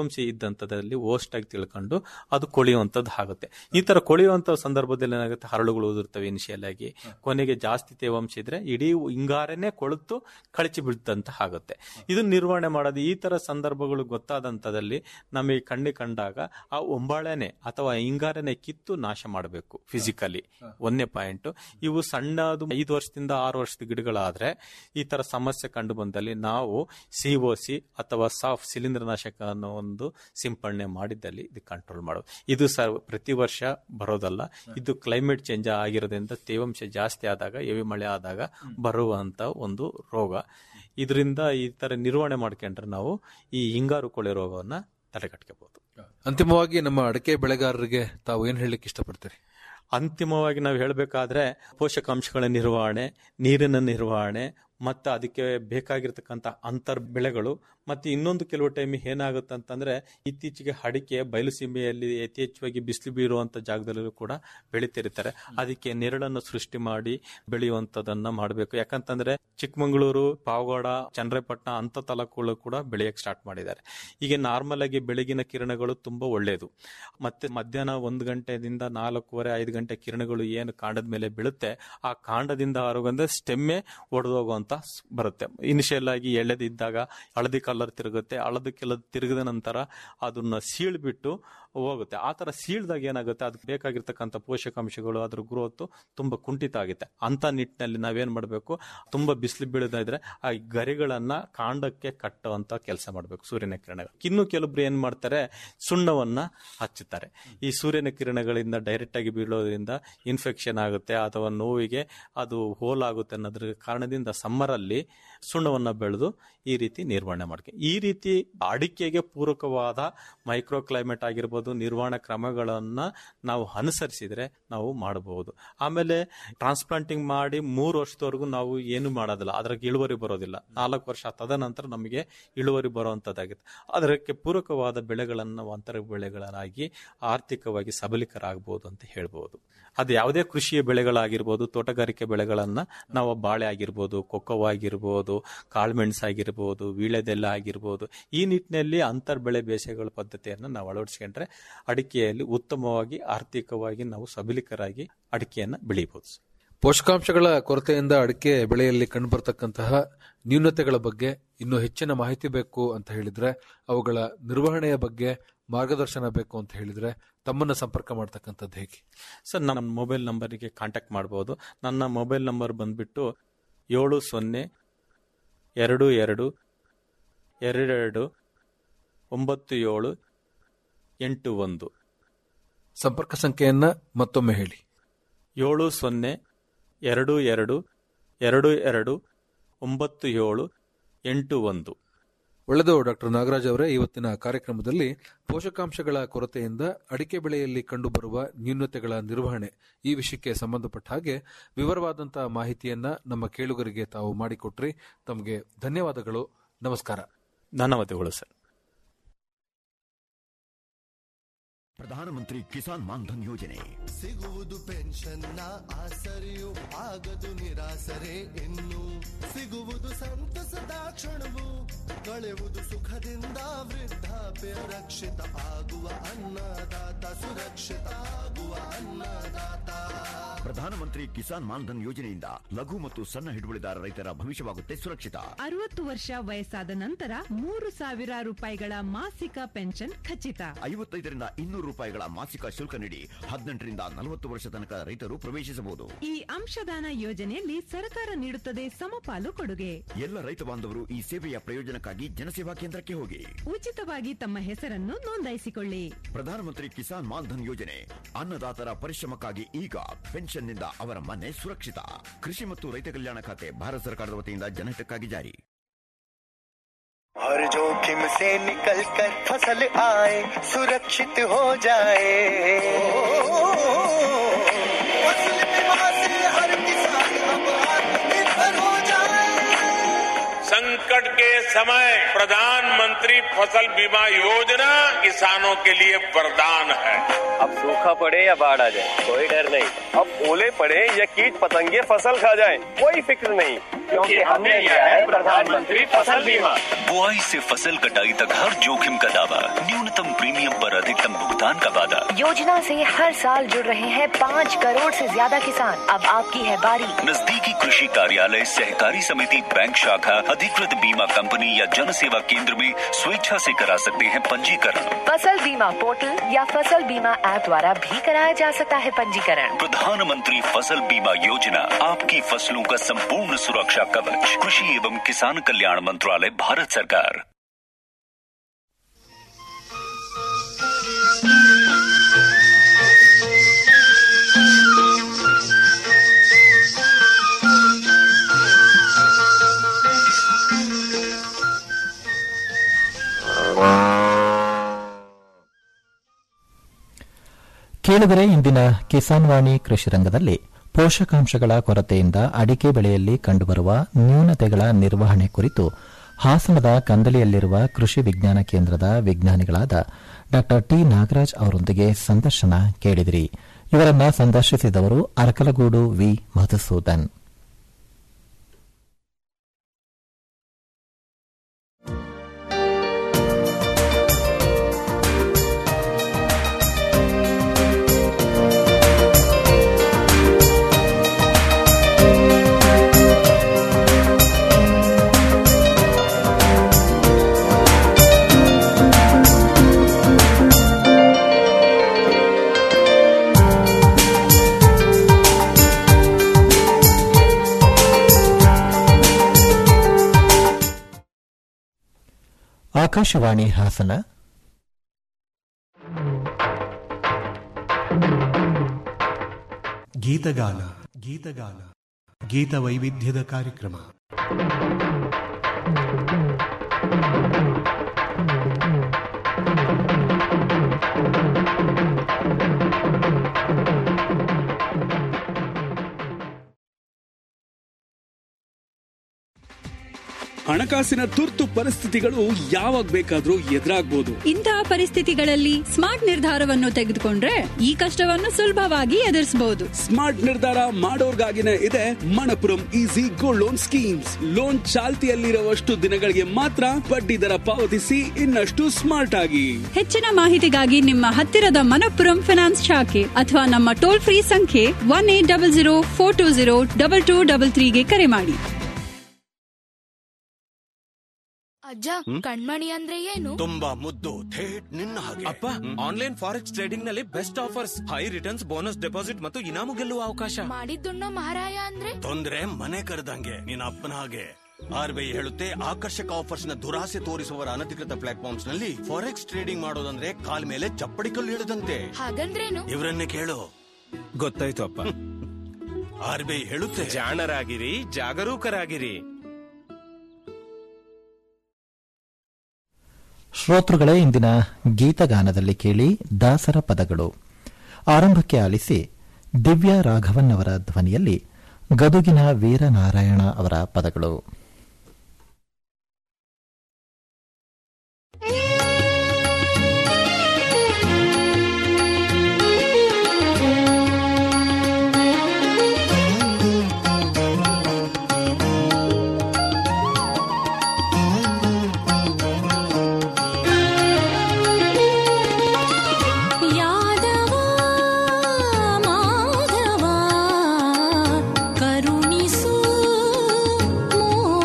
ತೇವಾಂಶ ಇದ್ದಂಥದ್ರಲ್ಲಿ ಓಸ್ಟ್ ಆಗಿ ತಿಳ್ಕೊಂಡು ಅದು ಕೊಳೆಯುವಂಥದ್ದು ಆಗುತ್ತೆ ಈ ತರ ಕೊಳೆಯುವಂತ ಸಂದರ್ಭದಲ್ಲಿ ಏನಾಗುತ್ತೆ ಹರಳುಗಳು ಉದುರ್ತವೆ ಇನಿಷಿಯಲ್ ಆಗಿ ಕೊನೆಗೆ ಜಾಸ್ತಿ ತೇವಾಂಶ ಇದ್ರೆ ಇಡೀ ಹಿಂಗಾರನೇ ಕೊಳೆತು ಕಳಚಿ ಬೀಳ್ತಂತ ಆಗುತ್ತೆ ಇದು ನಿರ್ವಹಣೆ ಮಾಡೋದು ಈ ತರ ಸಂದರ್ಭಗಳು ಗೊತ್ತಾದಂತದಲ್ಲಿ ನಮಗೆ ಕಣ್ಣಿ ಕಂಡಾಗ ಆ ಒಂಬಾಳೆನೆ ಅಥವಾ ಹಿಂಗಾರನೆ ಕಿತ್ತು ನಾಶ ಮಾಡಬೇಕು ಫಿಸಿಕಲಿ ಒಂದನೇ ಪಾಯಿಂಟ್ ಇವು ಸಣ್ಣದು ಐದು ವರ್ಷದಿಂದ ಆರು ವರ್ಷದ ಗಿಡಗಳಾದ್ರೆ ಈ ತರ ಸಮಸ್ಯೆ ಕಂಡು ಬಂದಲ್ಲಿ ನಾವು ಸಿ ಒ ಸಿ ಅಥವಾ ಸಾಫ್ ಶಿಲೀಂಧ್ರನಾಶಕ ಅನ್ನೋ ಒಂದು ಸಿಂಪಡಣೆ ಮಾಡಿದ್ದಲ್ಲಿ ಇದು ಕಂಟ್ರೋಲ್ ಮಾಡೋದು ಇದು ಸರ್ ಪ್ರತಿ ವರ್ಷ ಬರೋದಲ್ಲ ಇದು ಕ್ಲೈಮೇಟ್ ಚೇಂಜ್ ಆಗಿರೋದ್ರಿಂದ ತೇವಾಂಶ ಜಾಸ್ತಿ ಆದಾಗ ಹೆವಿ ಮಳೆ ಆದಾಗ ಬರುವಂತ ಒಂದು ರೋಗ ಇದರಿಂದ ಈ ತರ ನಿರ್ವಹಣೆ ಮಾಡ್ಕೊಂಡ್ರೆ ನಾವು ಈ ಹಿಂಗಾರು ಕೊಳೆ ರೋಗವನ್ನ ತಡೆಗಟ್ಕೋಬಹುದು ಅಂತಿಮವಾಗಿ ನಮ್ಮ ಅಡಕೆ ಬೆಳೆಗಾರರಿಗೆ ತಾವು ಏನ್ ಹೇಳಲಿಕ್ಕೆ ಇಷ್ಟಪಡ್ತೀರಿ ಅಂತಿಮವಾಗಿ ನಾವು ಹೇಳಬೇಕಾದ್ರೆ ಪೋಷಕಾಂಶಗಳ ನಿರ್ವಹಣೆ ನೀರಿನ ನಿರ್ವಹಣೆ ಮತ್ತು ಅದಕ್ಕೆ ಬೇಕಾಗಿರ್ತಕ್ಕಂಥ ಅಂತರ್ ಬೆಳೆಗಳು ಮತ್ತೆ ಇನ್ನೊಂದು ಕೆಲವು ಟೈಮ್ ಏನಾಗುತ್ತೆ ಅಂತಂದ್ರೆ ಇತ್ತೀಚೆಗೆ ಅಡಿಕೆ ಬಯಲುಸೀಮೆಯಲ್ಲಿ ಅತಿ ಹೆಚ್ಚಾಗಿ ಬಿಸಿಲು ಬೀರುವಂತ ಜಾಗದಲ್ಲೂ ಕೂಡ ಬೆಳಿತಿರ್ತಾರೆ ಅದಕ್ಕೆ ನೆರಳನ್ನು ಸೃಷ್ಟಿ ಮಾಡಿ ಬೆಳೆಯುವಂತದನ್ನ ಮಾಡಬೇಕು ಯಾಕಂತಂದ್ರೆ ಚಿಕ್ಕಮಗಳೂರು ಪಾವಗಡ ಚನ್ನರಾಯಪಟ್ಟಣ ಅಂತ ತಾಲೂಕುಗಳು ಕೂಡ ಬೆಳೆಯಕ್ಕೆ ಸ್ಟಾರ್ಟ್ ಮಾಡಿದ್ದಾರೆ ಈಗ ನಾರ್ಮಲ್ ಆಗಿ ಬೆಳಗಿನ ಕಿರಣಗಳು ತುಂಬಾ ಒಳ್ಳೆಯದು ಮತ್ತೆ ಮಧ್ಯಾಹ್ನ ಒಂದು ಗಂಟೆದಿಂದ ನಾಲ್ಕೂವರೆ ಐದು ಗಂಟೆ ಕಿರಣಗಳು ಏನು ಕಾಂಡದ ಮೇಲೆ ಬೀಳುತ್ತೆ ಆ ಕಾಂಡದಿಂದ ಹೊರಗಂದ್ರೆ ಸ್ಟೆಮ್ಮೆ ಒಡೆದೋಗುವಂತ ಬರುತ್ತೆ ಇನಿಷಿಯಲ್ ಆಗಿ ಎಳೆದಿದ್ದಾಗ ಹಳದಿ ಕಲರ್ ತಿರುಗುತ್ತೆ ಹಳದಿ ಕಲರ್ ತಿರುಗಿದ ನಂತರ ಅದನ್ನ ಸೀಳ್ಬಿಟ್ಟು ಹೋಗುತ್ತೆ ಆ ತರ ಸೀಳ್ದಾಗ ಏನಾಗುತ್ತೆ ಅದಕ್ಕೆ ಬೇಕಾಗಿರ್ತಕ್ಕಂಥ ಪೋಷಕಾಂಶಗಳು ಅದ್ರ ಗ್ರೋತ್ ತುಂಬಾ ಕುಂಠಿತ ಆಗುತ್ತೆ ಅಂತ ನಿಟ್ಟಿನಲ್ಲಿ ನಾವೇನ್ ಮಾಡಬೇಕು ತುಂಬಾ ಬಿಸಿಲು ಬೀಳದ ಇದ್ರೆ ಆ ಗರಿಗಳನ್ನ ಕಾಂಡಕ್ಕೆ ಕಟ್ಟುವಂತ ಕೆಲಸ ಮಾಡಬೇಕು ಸೂರ್ಯನ ಕಿರಣಗಳು ಇನ್ನು ಕೆಲವೊಬ್ರು ಏನ್ ಮಾಡ್ತಾರೆ ಸುಣ್ಣವನ್ನ ಹಚ್ಚುತ್ತಾರೆ ಈ ಸೂರ್ಯನ ಕಿರಣಗಳಿಂದ ಡೈರೆಕ್ಟ್ ಆಗಿ ಬೀಳೋದ್ರಿಂದ ಇನ್ಫೆಕ್ಷನ್ ಆಗುತ್ತೆ ಅಥವಾ ನೋವಿಗೆ ಅದು ಹೋಲ್ ಆಗುತ್ತೆ ಅನ್ನೋದ್ರ ಕಾರಣದಿಂದ ಸಮ್ಮರ್ ಅಲ್ಲಿ ಸುಣ್ಣವನ್ನ ಬೆಳೆದು ಈ ರೀತಿ ನಿರ್ವಹಣೆ ಮಾಡ್ಕೆ ಈ ರೀತಿ ಅಡಿಕೆಗೆ ಪೂರಕವಾದ ಮೈಕ್ರೋ ಕ್ಲೈಮೇಟ್ ಆಗಿರ್ಬೋದು ನಿರ್ವಹಣಾ ಕ್ರಮಗಳನ್ನ ನಾವು ಅನುಸರಿಸಿದ್ರೆ ನಾವು ಮಾಡಬಹುದು ಆಮೇಲೆ ಟ್ರಾನ್ಸ್ಪ್ಲಾಂಟಿಂಗ್ ಮಾಡಿ ಮೂರು ವರ್ಷದವರೆಗೂ ನಾವು ಏನು ಮಾಡೋದಿಲ್ಲ ಅದ್ರಾಗ ಇಳುವರಿ ಬರೋದಿಲ್ಲ ನಾಲ್ಕು ವರ್ಷ ತದನಂತರ ನಮಗೆ ಇಳುವರಿ ಬರುವಂತದ್ದಾಗುತ್ತೆ ಅದಕ್ಕೆ ಪೂರಕವಾದ ಬೆಳೆಗಳನ್ನು ನಾವು ಅಂತರ ಬೆಳೆಗಳಾಗಿ ಆರ್ಥಿಕವಾಗಿ ಸಬಲೀಕರಾಗಬಹುದು ಅಂತ ಹೇಳ್ಬೋದು ಅದು ಯಾವುದೇ ಕೃಷಿಯ ಬೆಳೆಗಳಾಗಿರ್ಬೋದು ತೋಟಗಾರಿಕೆ ಬೆಳೆಗಳನ್ನ ನಾವು ಬಾಳೆ ಆಗಿರ್ಬೋದು ಕೊಕ್ಕೋ ಆಗಿರ್ಬೋದು ಕಾಳುಮೆಣಸು ಆಗಿರ್ಬೋದು ವೀಳ್ಯದೆಲ್ಲ ಆಗಿರ್ಬೋದು ಈ ನಿಟ್ಟಿನಲ್ಲಿ ಅಂತರ್ ಬೆಳೆ ಬೇಸಾಯಗಳ ಪದ್ಧತಿಯನ್ನು ನಾವು ಅಳವಡಿಸ್ಕೊಂಡ್ರೆ ಅಡಿಕೆಯಲ್ಲಿ ಉತ್ತಮವಾಗಿ ಆರ್ಥಿಕವಾಗಿ ನಾವು ಸಬಲೀಕರಾಗಿ ಅಡಿಕೆಯನ್ನು ಬೆಳೀಬಹುದು ಪೋಷಕಾಂಶಗಳ ಕೊರತೆಯಿಂದ ಅಡಿಕೆ ಬೆಳೆಯಲ್ಲಿ ಕಂಡುಬರ್ತಕ್ಕಂತಹ ನ್ಯೂನತೆಗಳ ಬಗ್ಗೆ ಇನ್ನೂ ಹೆಚ್ಚಿನ ಮಾಹಿತಿ ಬೇಕು ಅಂತ ಹೇಳಿದ್ರೆ ಅವುಗಳ ನಿರ್ವಹಣೆಯ ಬಗ್ಗೆ ಮಾರ್ಗದರ್ಶನ ಬೇಕು ಅಂತ ಹೇಳಿದ್ರೆ ತಮ್ಮನ್ನ ಸಂಪರ್ಕ ಮಾಡ್ತಕ್ಕಂಥದ್ದು ಹೇಗೆ ಸರ್ ನನ್ನ ಮೊಬೈಲ್ ನಂಬರಿಗೆ ಕಾಂಟ್ಯಾಕ್ಟ್ ಮಾಡ್ಬೋದು ನನ್ನ ಮೊಬೈಲ್ ನಂಬರ್ ಬಂದ್ಬಿಟ್ಟು ಏಳು ಸೊನ್ನೆ ಎರಡು ಎರಡು ಎರಡೆರಡು ಒಂಬತ್ತು ಏಳು ಎಂಟು ಒಂದು ಸಂಪರ್ಕ ಸಂಖ್ಯೆಯನ್ನ ಮತ್ತೊಮ್ಮೆ ಹೇಳಿ ಏಳು ಸೊನ್ನೆ ಎರಡು ಎರಡು ಎರಡು ಎರಡು ಒಂಬತ್ತು ಏಳು ಎಂಟು ಒಂದು ಒಳ್ಳೆದು ಡಾಕ್ಟರ್ ನಾಗರಾಜ್ ಅವರೇ ಇವತ್ತಿನ ಕಾರ್ಯಕ್ರಮದಲ್ಲಿ ಪೋಷಕಾಂಶಗಳ ಕೊರತೆಯಿಂದ ಅಡಿಕೆ ಬೆಳೆಯಲ್ಲಿ ಕಂಡುಬರುವ ನ್ಯೂನತೆಗಳ ನಿರ್ವಹಣೆ ಈ ವಿಷಯಕ್ಕೆ ಸಂಬಂಧಪಟ್ಟ ಹಾಗೆ ವಿವರವಾದಂತಹ ಮಾಹಿತಿಯನ್ನ ನಮ್ಮ ಕೇಳುಗರಿಗೆ ತಾವು ಮಾಡಿಕೊಟ್ರಿ ತಮಗೆ ಧನ್ಯವಾದಗಳು ನಮಸ್ಕಾರ ಧನ್ಯವಾದಗಳು ಸರ್ ಪ್ರಧಾನಮಂತ್ರಿ ಕಿಸಾನ್ ಮಾನ್ಧನ್ ಯೋಜನೆ ಸಿಗುವುದು ಪೆನ್ಷನ್ನ ಆಸರೆಯು ಆಗದು ನಿರಾಸರೆ ಇನ್ನು ಸಿಗುವುದು ಸಂತಸದ ಕ್ಷಣವು ಕಳೆಯುವುದು ಸುಖದಿಂದ ವೃದ್ಧಾಪ್ಯ ರಕ್ಷಿತ ಆಗುವ ಅನ್ನದಾತ ಸುರಕ್ಷಿತ ಆಗುವ ಅನ್ನದಾತ ಪ್ರಧಾನಮಂತ್ರಿ ಕಿಸಾನ್ ಮಾನ್ಧನ್ ಯೋಜನೆಯಿಂದ ಲಘು ಮತ್ತು ಸಣ್ಣ ಹಿಡುವಳಿದಾರ ರೈತರ ಭವಿಷ್ಯವಾಗುತ್ತೆ ಸುರಕ್ಷಿತ ಅರವತ್ತು ವರ್ಷ ವಯಸ್ಸಾದ ನಂತರ ಮೂರು ಸಾವಿರ ರೂಪಾಯಿಗಳ ಮಾಸಿಕ ಪೆನ್ಷನ್ ಖಚಿತ ಐವತ್ತೈದರಿಂದ ಇನ್ನೂರು ರೂಪಾಯಿಗಳ ಮಾಸಿಕ ಶುಲ್ಕ ನೀಡಿ ಹದಿನೆಂಟರಿಂದ ನಲವತ್ತು ವರ್ಷ ತನಕ ರೈತರು ಪ್ರವೇಶಿಸಬಹುದು ಈ ಅಂಶದಾನ ಯೋಜನೆಯಲ್ಲಿ ಸರ್ಕಾರ ನೀಡುತ್ತದೆ ಸಮಪಾಲು ಕೊಡುಗೆ ಎಲ್ಲ ರೈತ ಬಾಂಧವರು ಈ ಸೇವೆಯ ಪ್ರಯೋಜನಕ್ಕಾಗಿ ಜನಸೇವಾ ಕೇಂದ್ರಕ್ಕೆ ಹೋಗಿ ಉಚಿತವಾಗಿ ತಮ್ಮ ಹೆಸರನ್ನು ನೋಂದಾಯಿಸಿಕೊಳ್ಳಿ ಪ್ರಧಾನಮಂತ್ರಿ ಕಿಸಾನ್ ಮಾನ್ಧನ್ ಯೋಜನೆ ಅನ್ನದಾತರ ಪರಿಶ್ರಮಕ್ಕಾಗಿ ಈಗ ಪೆನ್ಷನ್ನಿಂದ ಅವರ ಮನೆ ಸುರಕ್ಷಿತ ಕೃಷಿ ಮತ್ತು ರೈತ ಕಲ್ಯಾಣ ಖಾತೆ ಭಾರತ ಸರ್ಕಾರದ ವತಿಯಿಂದ ಜನಹಿತಕ್ಕಾಗಿ ಜಾರಿ हर जोखिम से निकल कर फसल आए सुरक्षित हो जाए फसल बीमा से हर किसान अब आत्मनिर्भर हो जाए संकट के समय प्रधानमंत्री फसल बीमा योजना किसान किसानों के लिए वरदान है अब सूखा पड़े या बाढ़ आ जाए कोई डर नहीं अब ओले पड़े या कीट पतंगे फसल खा जाए कोई फिक्र नहीं क्योंकि हमने लिया है प्रधानमंत्री फसल बीमा बुआई से फसल कटाई तक हर जोखिम का दावा न्यूनतम प्रीमियम पर अधिकतम भुगतान का वादा योजना से हर साल जुड़ रहे हैं पाँच करोड़ से ज्यादा किसान अब आपकी है बारी नजदीकी कृषि कार्यालय सहकारी समिति बैंक शाखा अधिकृत बीमा कंपनी या जन सेवा केंद्र में स्वेच्छा से करा सकते हैं पंजीकरण फसल बीमा पोर्टल या फसल बीमा ऐप द्वारा भी कराया जा सकता है पंजीकरण प्रधानमंत्री फसल बीमा योजना आपकी फसलों का संपूर्ण सुरक्षा कवच कृषि एवं किसान कल्याण मंत्रालय भारत सरकार ಕೇಳಿದರೆ ಇಂದಿನ ಕಿಸಾನ್ ವಾಣಿ ಕೃಷಿ ರಂಗದಲ್ಲಿ ಪೋಷಕಾಂಶಗಳ ಕೊರತೆಯಿಂದ ಅಡಿಕೆ ಬೆಳೆಯಲ್ಲಿ ಕಂಡುಬರುವ ನ್ಯೂನತೆಗಳ ನಿರ್ವಹಣೆ ಕುರಿತು ಹಾಸನದ ಕಂದಲಿಯಲ್ಲಿರುವ ಕೃಷಿ ವಿಜ್ಞಾನ ಕೇಂದ್ರದ ವಿಜ್ಞಾನಿಗಳಾದ ಡಾ ಟಿ ನಾಗರಾಜ್ ಅವರೊಂದಿಗೆ ಸಂದರ್ಶನ ಕೇಳಿದಿರಿ ಇವರನ್ನ ಸಂದರ್ಶಿಸಿದವರು ಅರಕಲಗೂಡು ವಿ ಮಧುಸೂದನ್ ಆಕಾಶವಾಣಿ ಹಾಸನ ಗೀತಗಾನ ಗೀತಗಾನ ಗೀತ ವೈವಿಧ್ಯದ ಕಾರ್ಯಕ್ರಮ ಹಣಕಾಸಿನ ತುರ್ತು ಪರಿಸ್ಥಿತಿಗಳು ಯಾವಾಗ ಬೇಕಾದ್ರೂ ಎದುರಾಗ್ಬೋದು ಇಂತಹ ಪರಿಸ್ಥಿತಿಗಳಲ್ಲಿ ಸ್ಮಾರ್ಟ್ ನಿರ್ಧಾರವನ್ನು ತೆಗೆದುಕೊಂಡ್ರೆ ಈ ಕಷ್ಟವನ್ನು ಸುಲಭವಾಗಿ ಎದುರಿಸಬಹುದು ಸ್ಮಾರ್ಟ್ ನಿರ್ಧಾರ ಮಾಡೋರ್ಗಾಗಿನೇ ಇದೆ Manappuram easy gold loan schemes loan ಚಾಲ್ತಿಯಲ್ಲಿರುವಷ್ಟು ದಿನಗಳಿಗೆ ಮಾತ್ರ ಬಡ್ಡಿ ದರ ಪಾವತಿಸಿ ಇನ್ನಷ್ಟು ಸ್ಮಾರ್ಟ್ ಆಗಿ ಹೆಚ್ಚಿನ ಮಾಹಿತಿಗಾಗಿ ನಿಮ್ಮ ಹತ್ತಿರದ ಮನಪ್ಪುರಂ ಫಿನಾನ್ಸ್ ಶಾಖೆ ಅಥವಾ ನಮ್ಮ ಟೋಲ್ ಫ್ರೀ ಸಂಖ್ಯೆ one eight double zero four two zero double two double ತ್ರೀಗೆ ಕರೆ ಮಾಡಿ ಅಜ್ಜ ಕಣ್ಮಣಿ ಅಂದ್ರೆ ಏನು ತುಂಬಾ ಮುದ್ದು ಥೇಟ್ ನಿನ್ನ ಹಾಗೆ ಅಪ್ಪ ಆನ್ಲೈನ್ ಫಾರೆಕ್ಸ್ ಟ್ರೇಡಿಂಗ್ ನಲ್ಲಿ best offers high returns bonus deposit ಮತ್ತು ಇನಾಮು ಗೆಲ್ಲುವ ಅವಕಾಶ ಮಾಡಿದ್ದುಣ್ಣೋ ಮಹಾರಾಯ ಅಂದ್ರೆ ತೊಂದ್ರೆ ಮನೆ ಕರೆದಂಗೆ ನಿನ್ನ ಅಪ್ಪನ ಹಾಗೆ ಆರ್ಬಿಐ ಹೇಳುತ್ತೆ ಆಕರ್ಷಕ ಆಫರ್ಸ್ ನ ದುರಾಸೆ ತೋರಿಸುವವರ ಅನಧಿಕೃತ ಪ್ಲಾಟ್ಫಾರ್ಮ್ಸ್ ನಲ್ಲಿ ಫಾರೆಕ್ಸ್ ಟ್ರೇಡಿಂಗ್ ಮಾಡೋದಂದ್ರೆ ಕಾಲ್ ಮೇಲೆ ಚಪ್ಪಡಿ ಕಲ್ಲು ಹಿಡಿದಂತೆ ಹಾಗಂದ್ರೇನು ಇವರನ್ನೇ ಕೇಳು ಗೊತ್ತಾಯ್ತು ಅಪ್ಪ ಆರ್ಬಿಐ ಹೇಳುತ್ತೆ ಜಾಣರಾಗಿರಿ ಜಾಗರೂಕರಾಗಿರಿ ಶ್ರೋತೃಗಳೇ ಇಂದಿನ ಗೀತಗಾನದಲ್ಲಿ ಕೇಳಿ ದಾಸರ ಪದಗಳು ಆರಂಭಕ್ಕೆ ಆಲಿಸಿ ದಿವ್ಯಾ ರಾಘವನ್ ಅವರ ಧ್ವನಿಯಲ್ಲಿ ಗದುಗಿನ ವೀರನಾರಾಯಣ ಅವರ ಪದಗಳು ಯಾದವ ಮಾಧವ ಕರುಣಿಸು ಮೋಹಿನಿ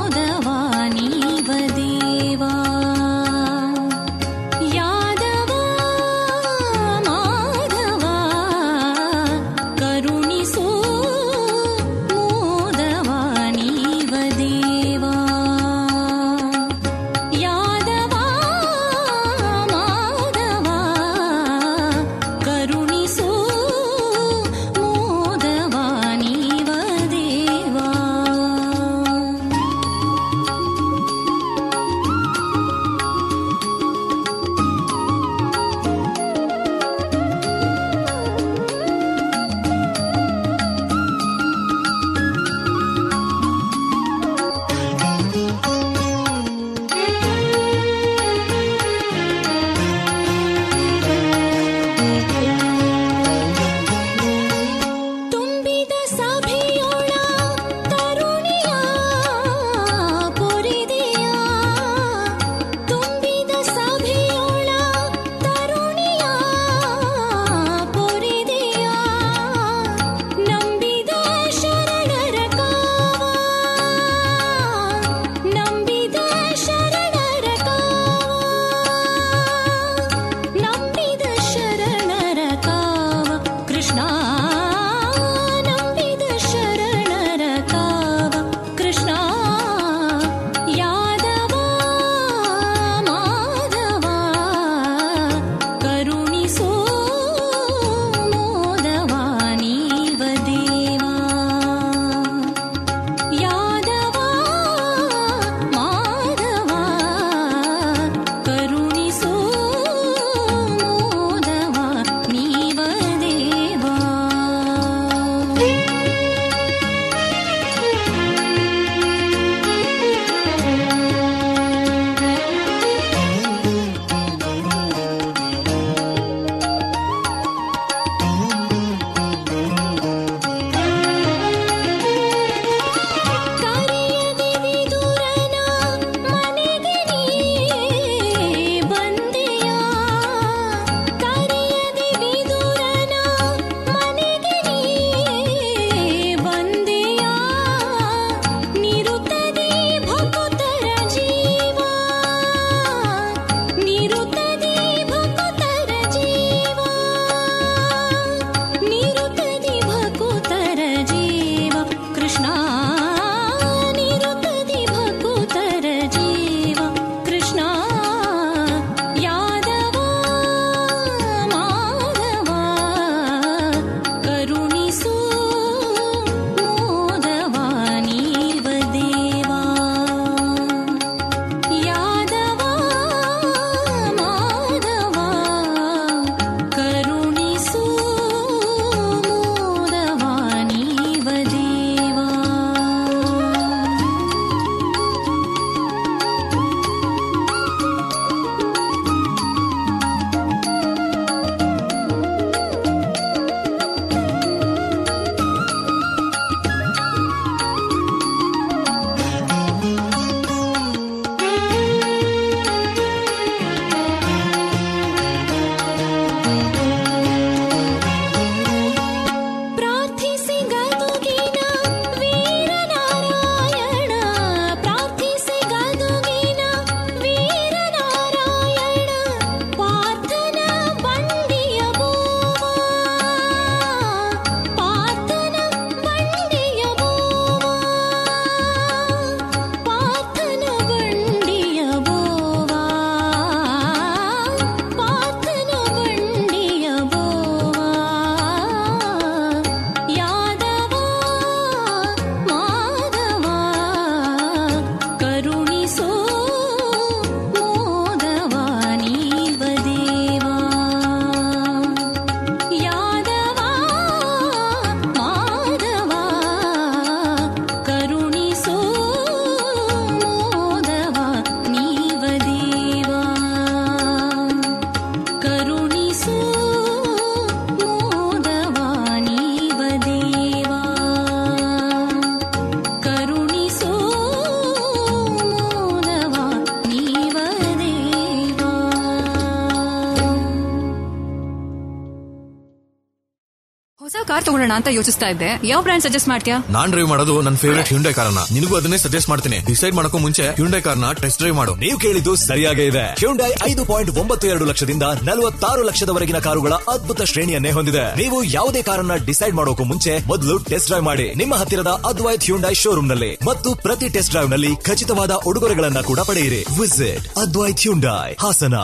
ಹೊಸ ಕಾರ್ ತಗೊಳ್ಳೋಣ ಅಂತ ಯೋಚಿಸ್ತಾ ಇದ್ದೆ ಯಾವ ಬ್ರ್ಯಾಂಡ್ ಸಜೆಸ್ಟ್ ಮಾಡ್ತೀಯಾ ನಾನ್ ಡ್ರೈವ್ ಮಾಡೋದು ನನ್ನ ಫೇವರೇಟ್ ಹ್ಯುಂಡೈ ಕಾರ್ನ ನಿನಗೂ ಅದನ್ನೇ ಸಜೆಸ್ಟ್ ಮಾಡ್ತೀನಿ ಡಿಸೈಡ್ ಮಾಡಕ್ಕೂ ಮುಂಚೆ ಹ್ಯುಂಡೈ ಕಾರ್ನ ಟೆಸ್ಟ್ ಡ್ರೈವ್ ಮಾಡು ನೀವು ಕೇಳಿದ್ದು ಸರಿಯಾಗೇ ಇದೆ ಹ್ಯುಂಡೈ ಐದು ಪಾಯಿಂಟ್ ಒಂಬತ್ತು ಎರಡು ಲಕ್ಷದಿಂದ ನಲವತ್ತಾರು ಲಕ್ಷದವರೆಗಿನ ಕಾರುಗಳ ಅದ್ಭುತ ಶ್ರೇಣಿಯನ್ನೇ ಹೊಂದಿದೆ ನೀವು ಯಾವುದೇ ಕಾರನ್ನ ಡಿಸೈಡ್ ಮಾಡೋಕು ಮುಂಚೆ ಮೊದಲು ಟೆಸ್ಟ್ ಡ್ರೈವ್ ಮಾಡಿ ನಿಮ್ಮ ಹತ್ತಿರದ ಅದ್ವೈತ್ ಹ್ಯುಂಡೈ ಶೋರೂಮ್ ನಲ್ಲಿ ಮತ್ತು ಪ್ರತಿ ಟೆಸ್ಟ್ ಡ್ರೈವ್ ನಲ್ಲಿ ಖಚಿತವಾದ ಉಡುಗೊರೆಗಳನ್ನ ಕೂಡ ಪಡೆಯಿರಿ ವಿಸಿಟ್ ಅದ್ವೈತ್ ಹ್ಯುಂಡೈ ಹಾಸನ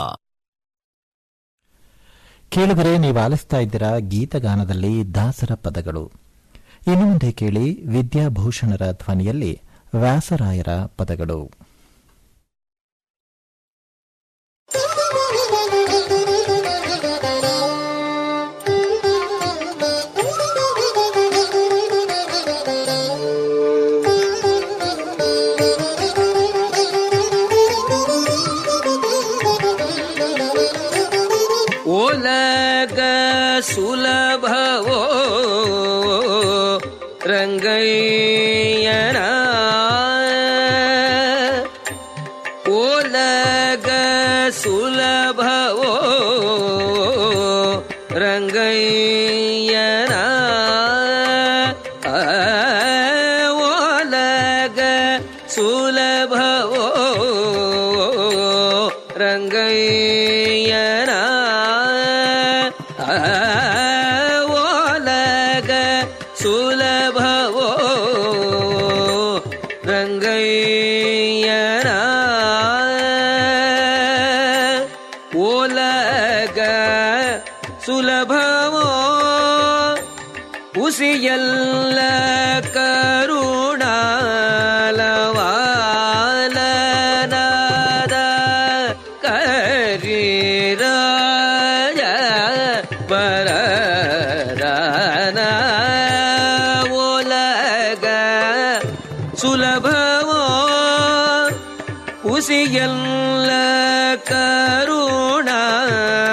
ಕೇಳುಗರೆ ನೀವು ಆಲಿಸ್ತಾ ಇದ್ದೀರಾ ಗೀತಗಾನದಲ್ಲಿ ದಾಸರ ಪದಗಳು ಇನ್ನು ಮುಂದೆ ಕೇಳಿ ವಿದ್ಯಾಭೂಷಣರ ಧ್ವನಿಯಲ್ಲಿ ವ್ಯಾಸರಾಯರ ಪದಗಳು ಓಲಗ ಸುಲಭವೋ ರಂಗಯ್ಯನ ಓಲಗ ಸುಲಭವೋ ರಂಗಯ್ಯನ ಆ, ಓಲಗ ಸುಲಭವೋ ರಂಗಯ್ಯನ ಆ, ಓಲಗ ಸುಲಭವೋ ರಂಗಯ್ಯನ ಓಲಗ ಸುಲಭವೋ ಉಸಿಯಲ್ಲ ಕರುಣಾಲವಾಲನಾದ ಕರಿರಾಯ ಪರದಾನ ಓಲಗ ಸುಲಭವೋ ಉಸಿಯಲ್ಲ ಕರುಣ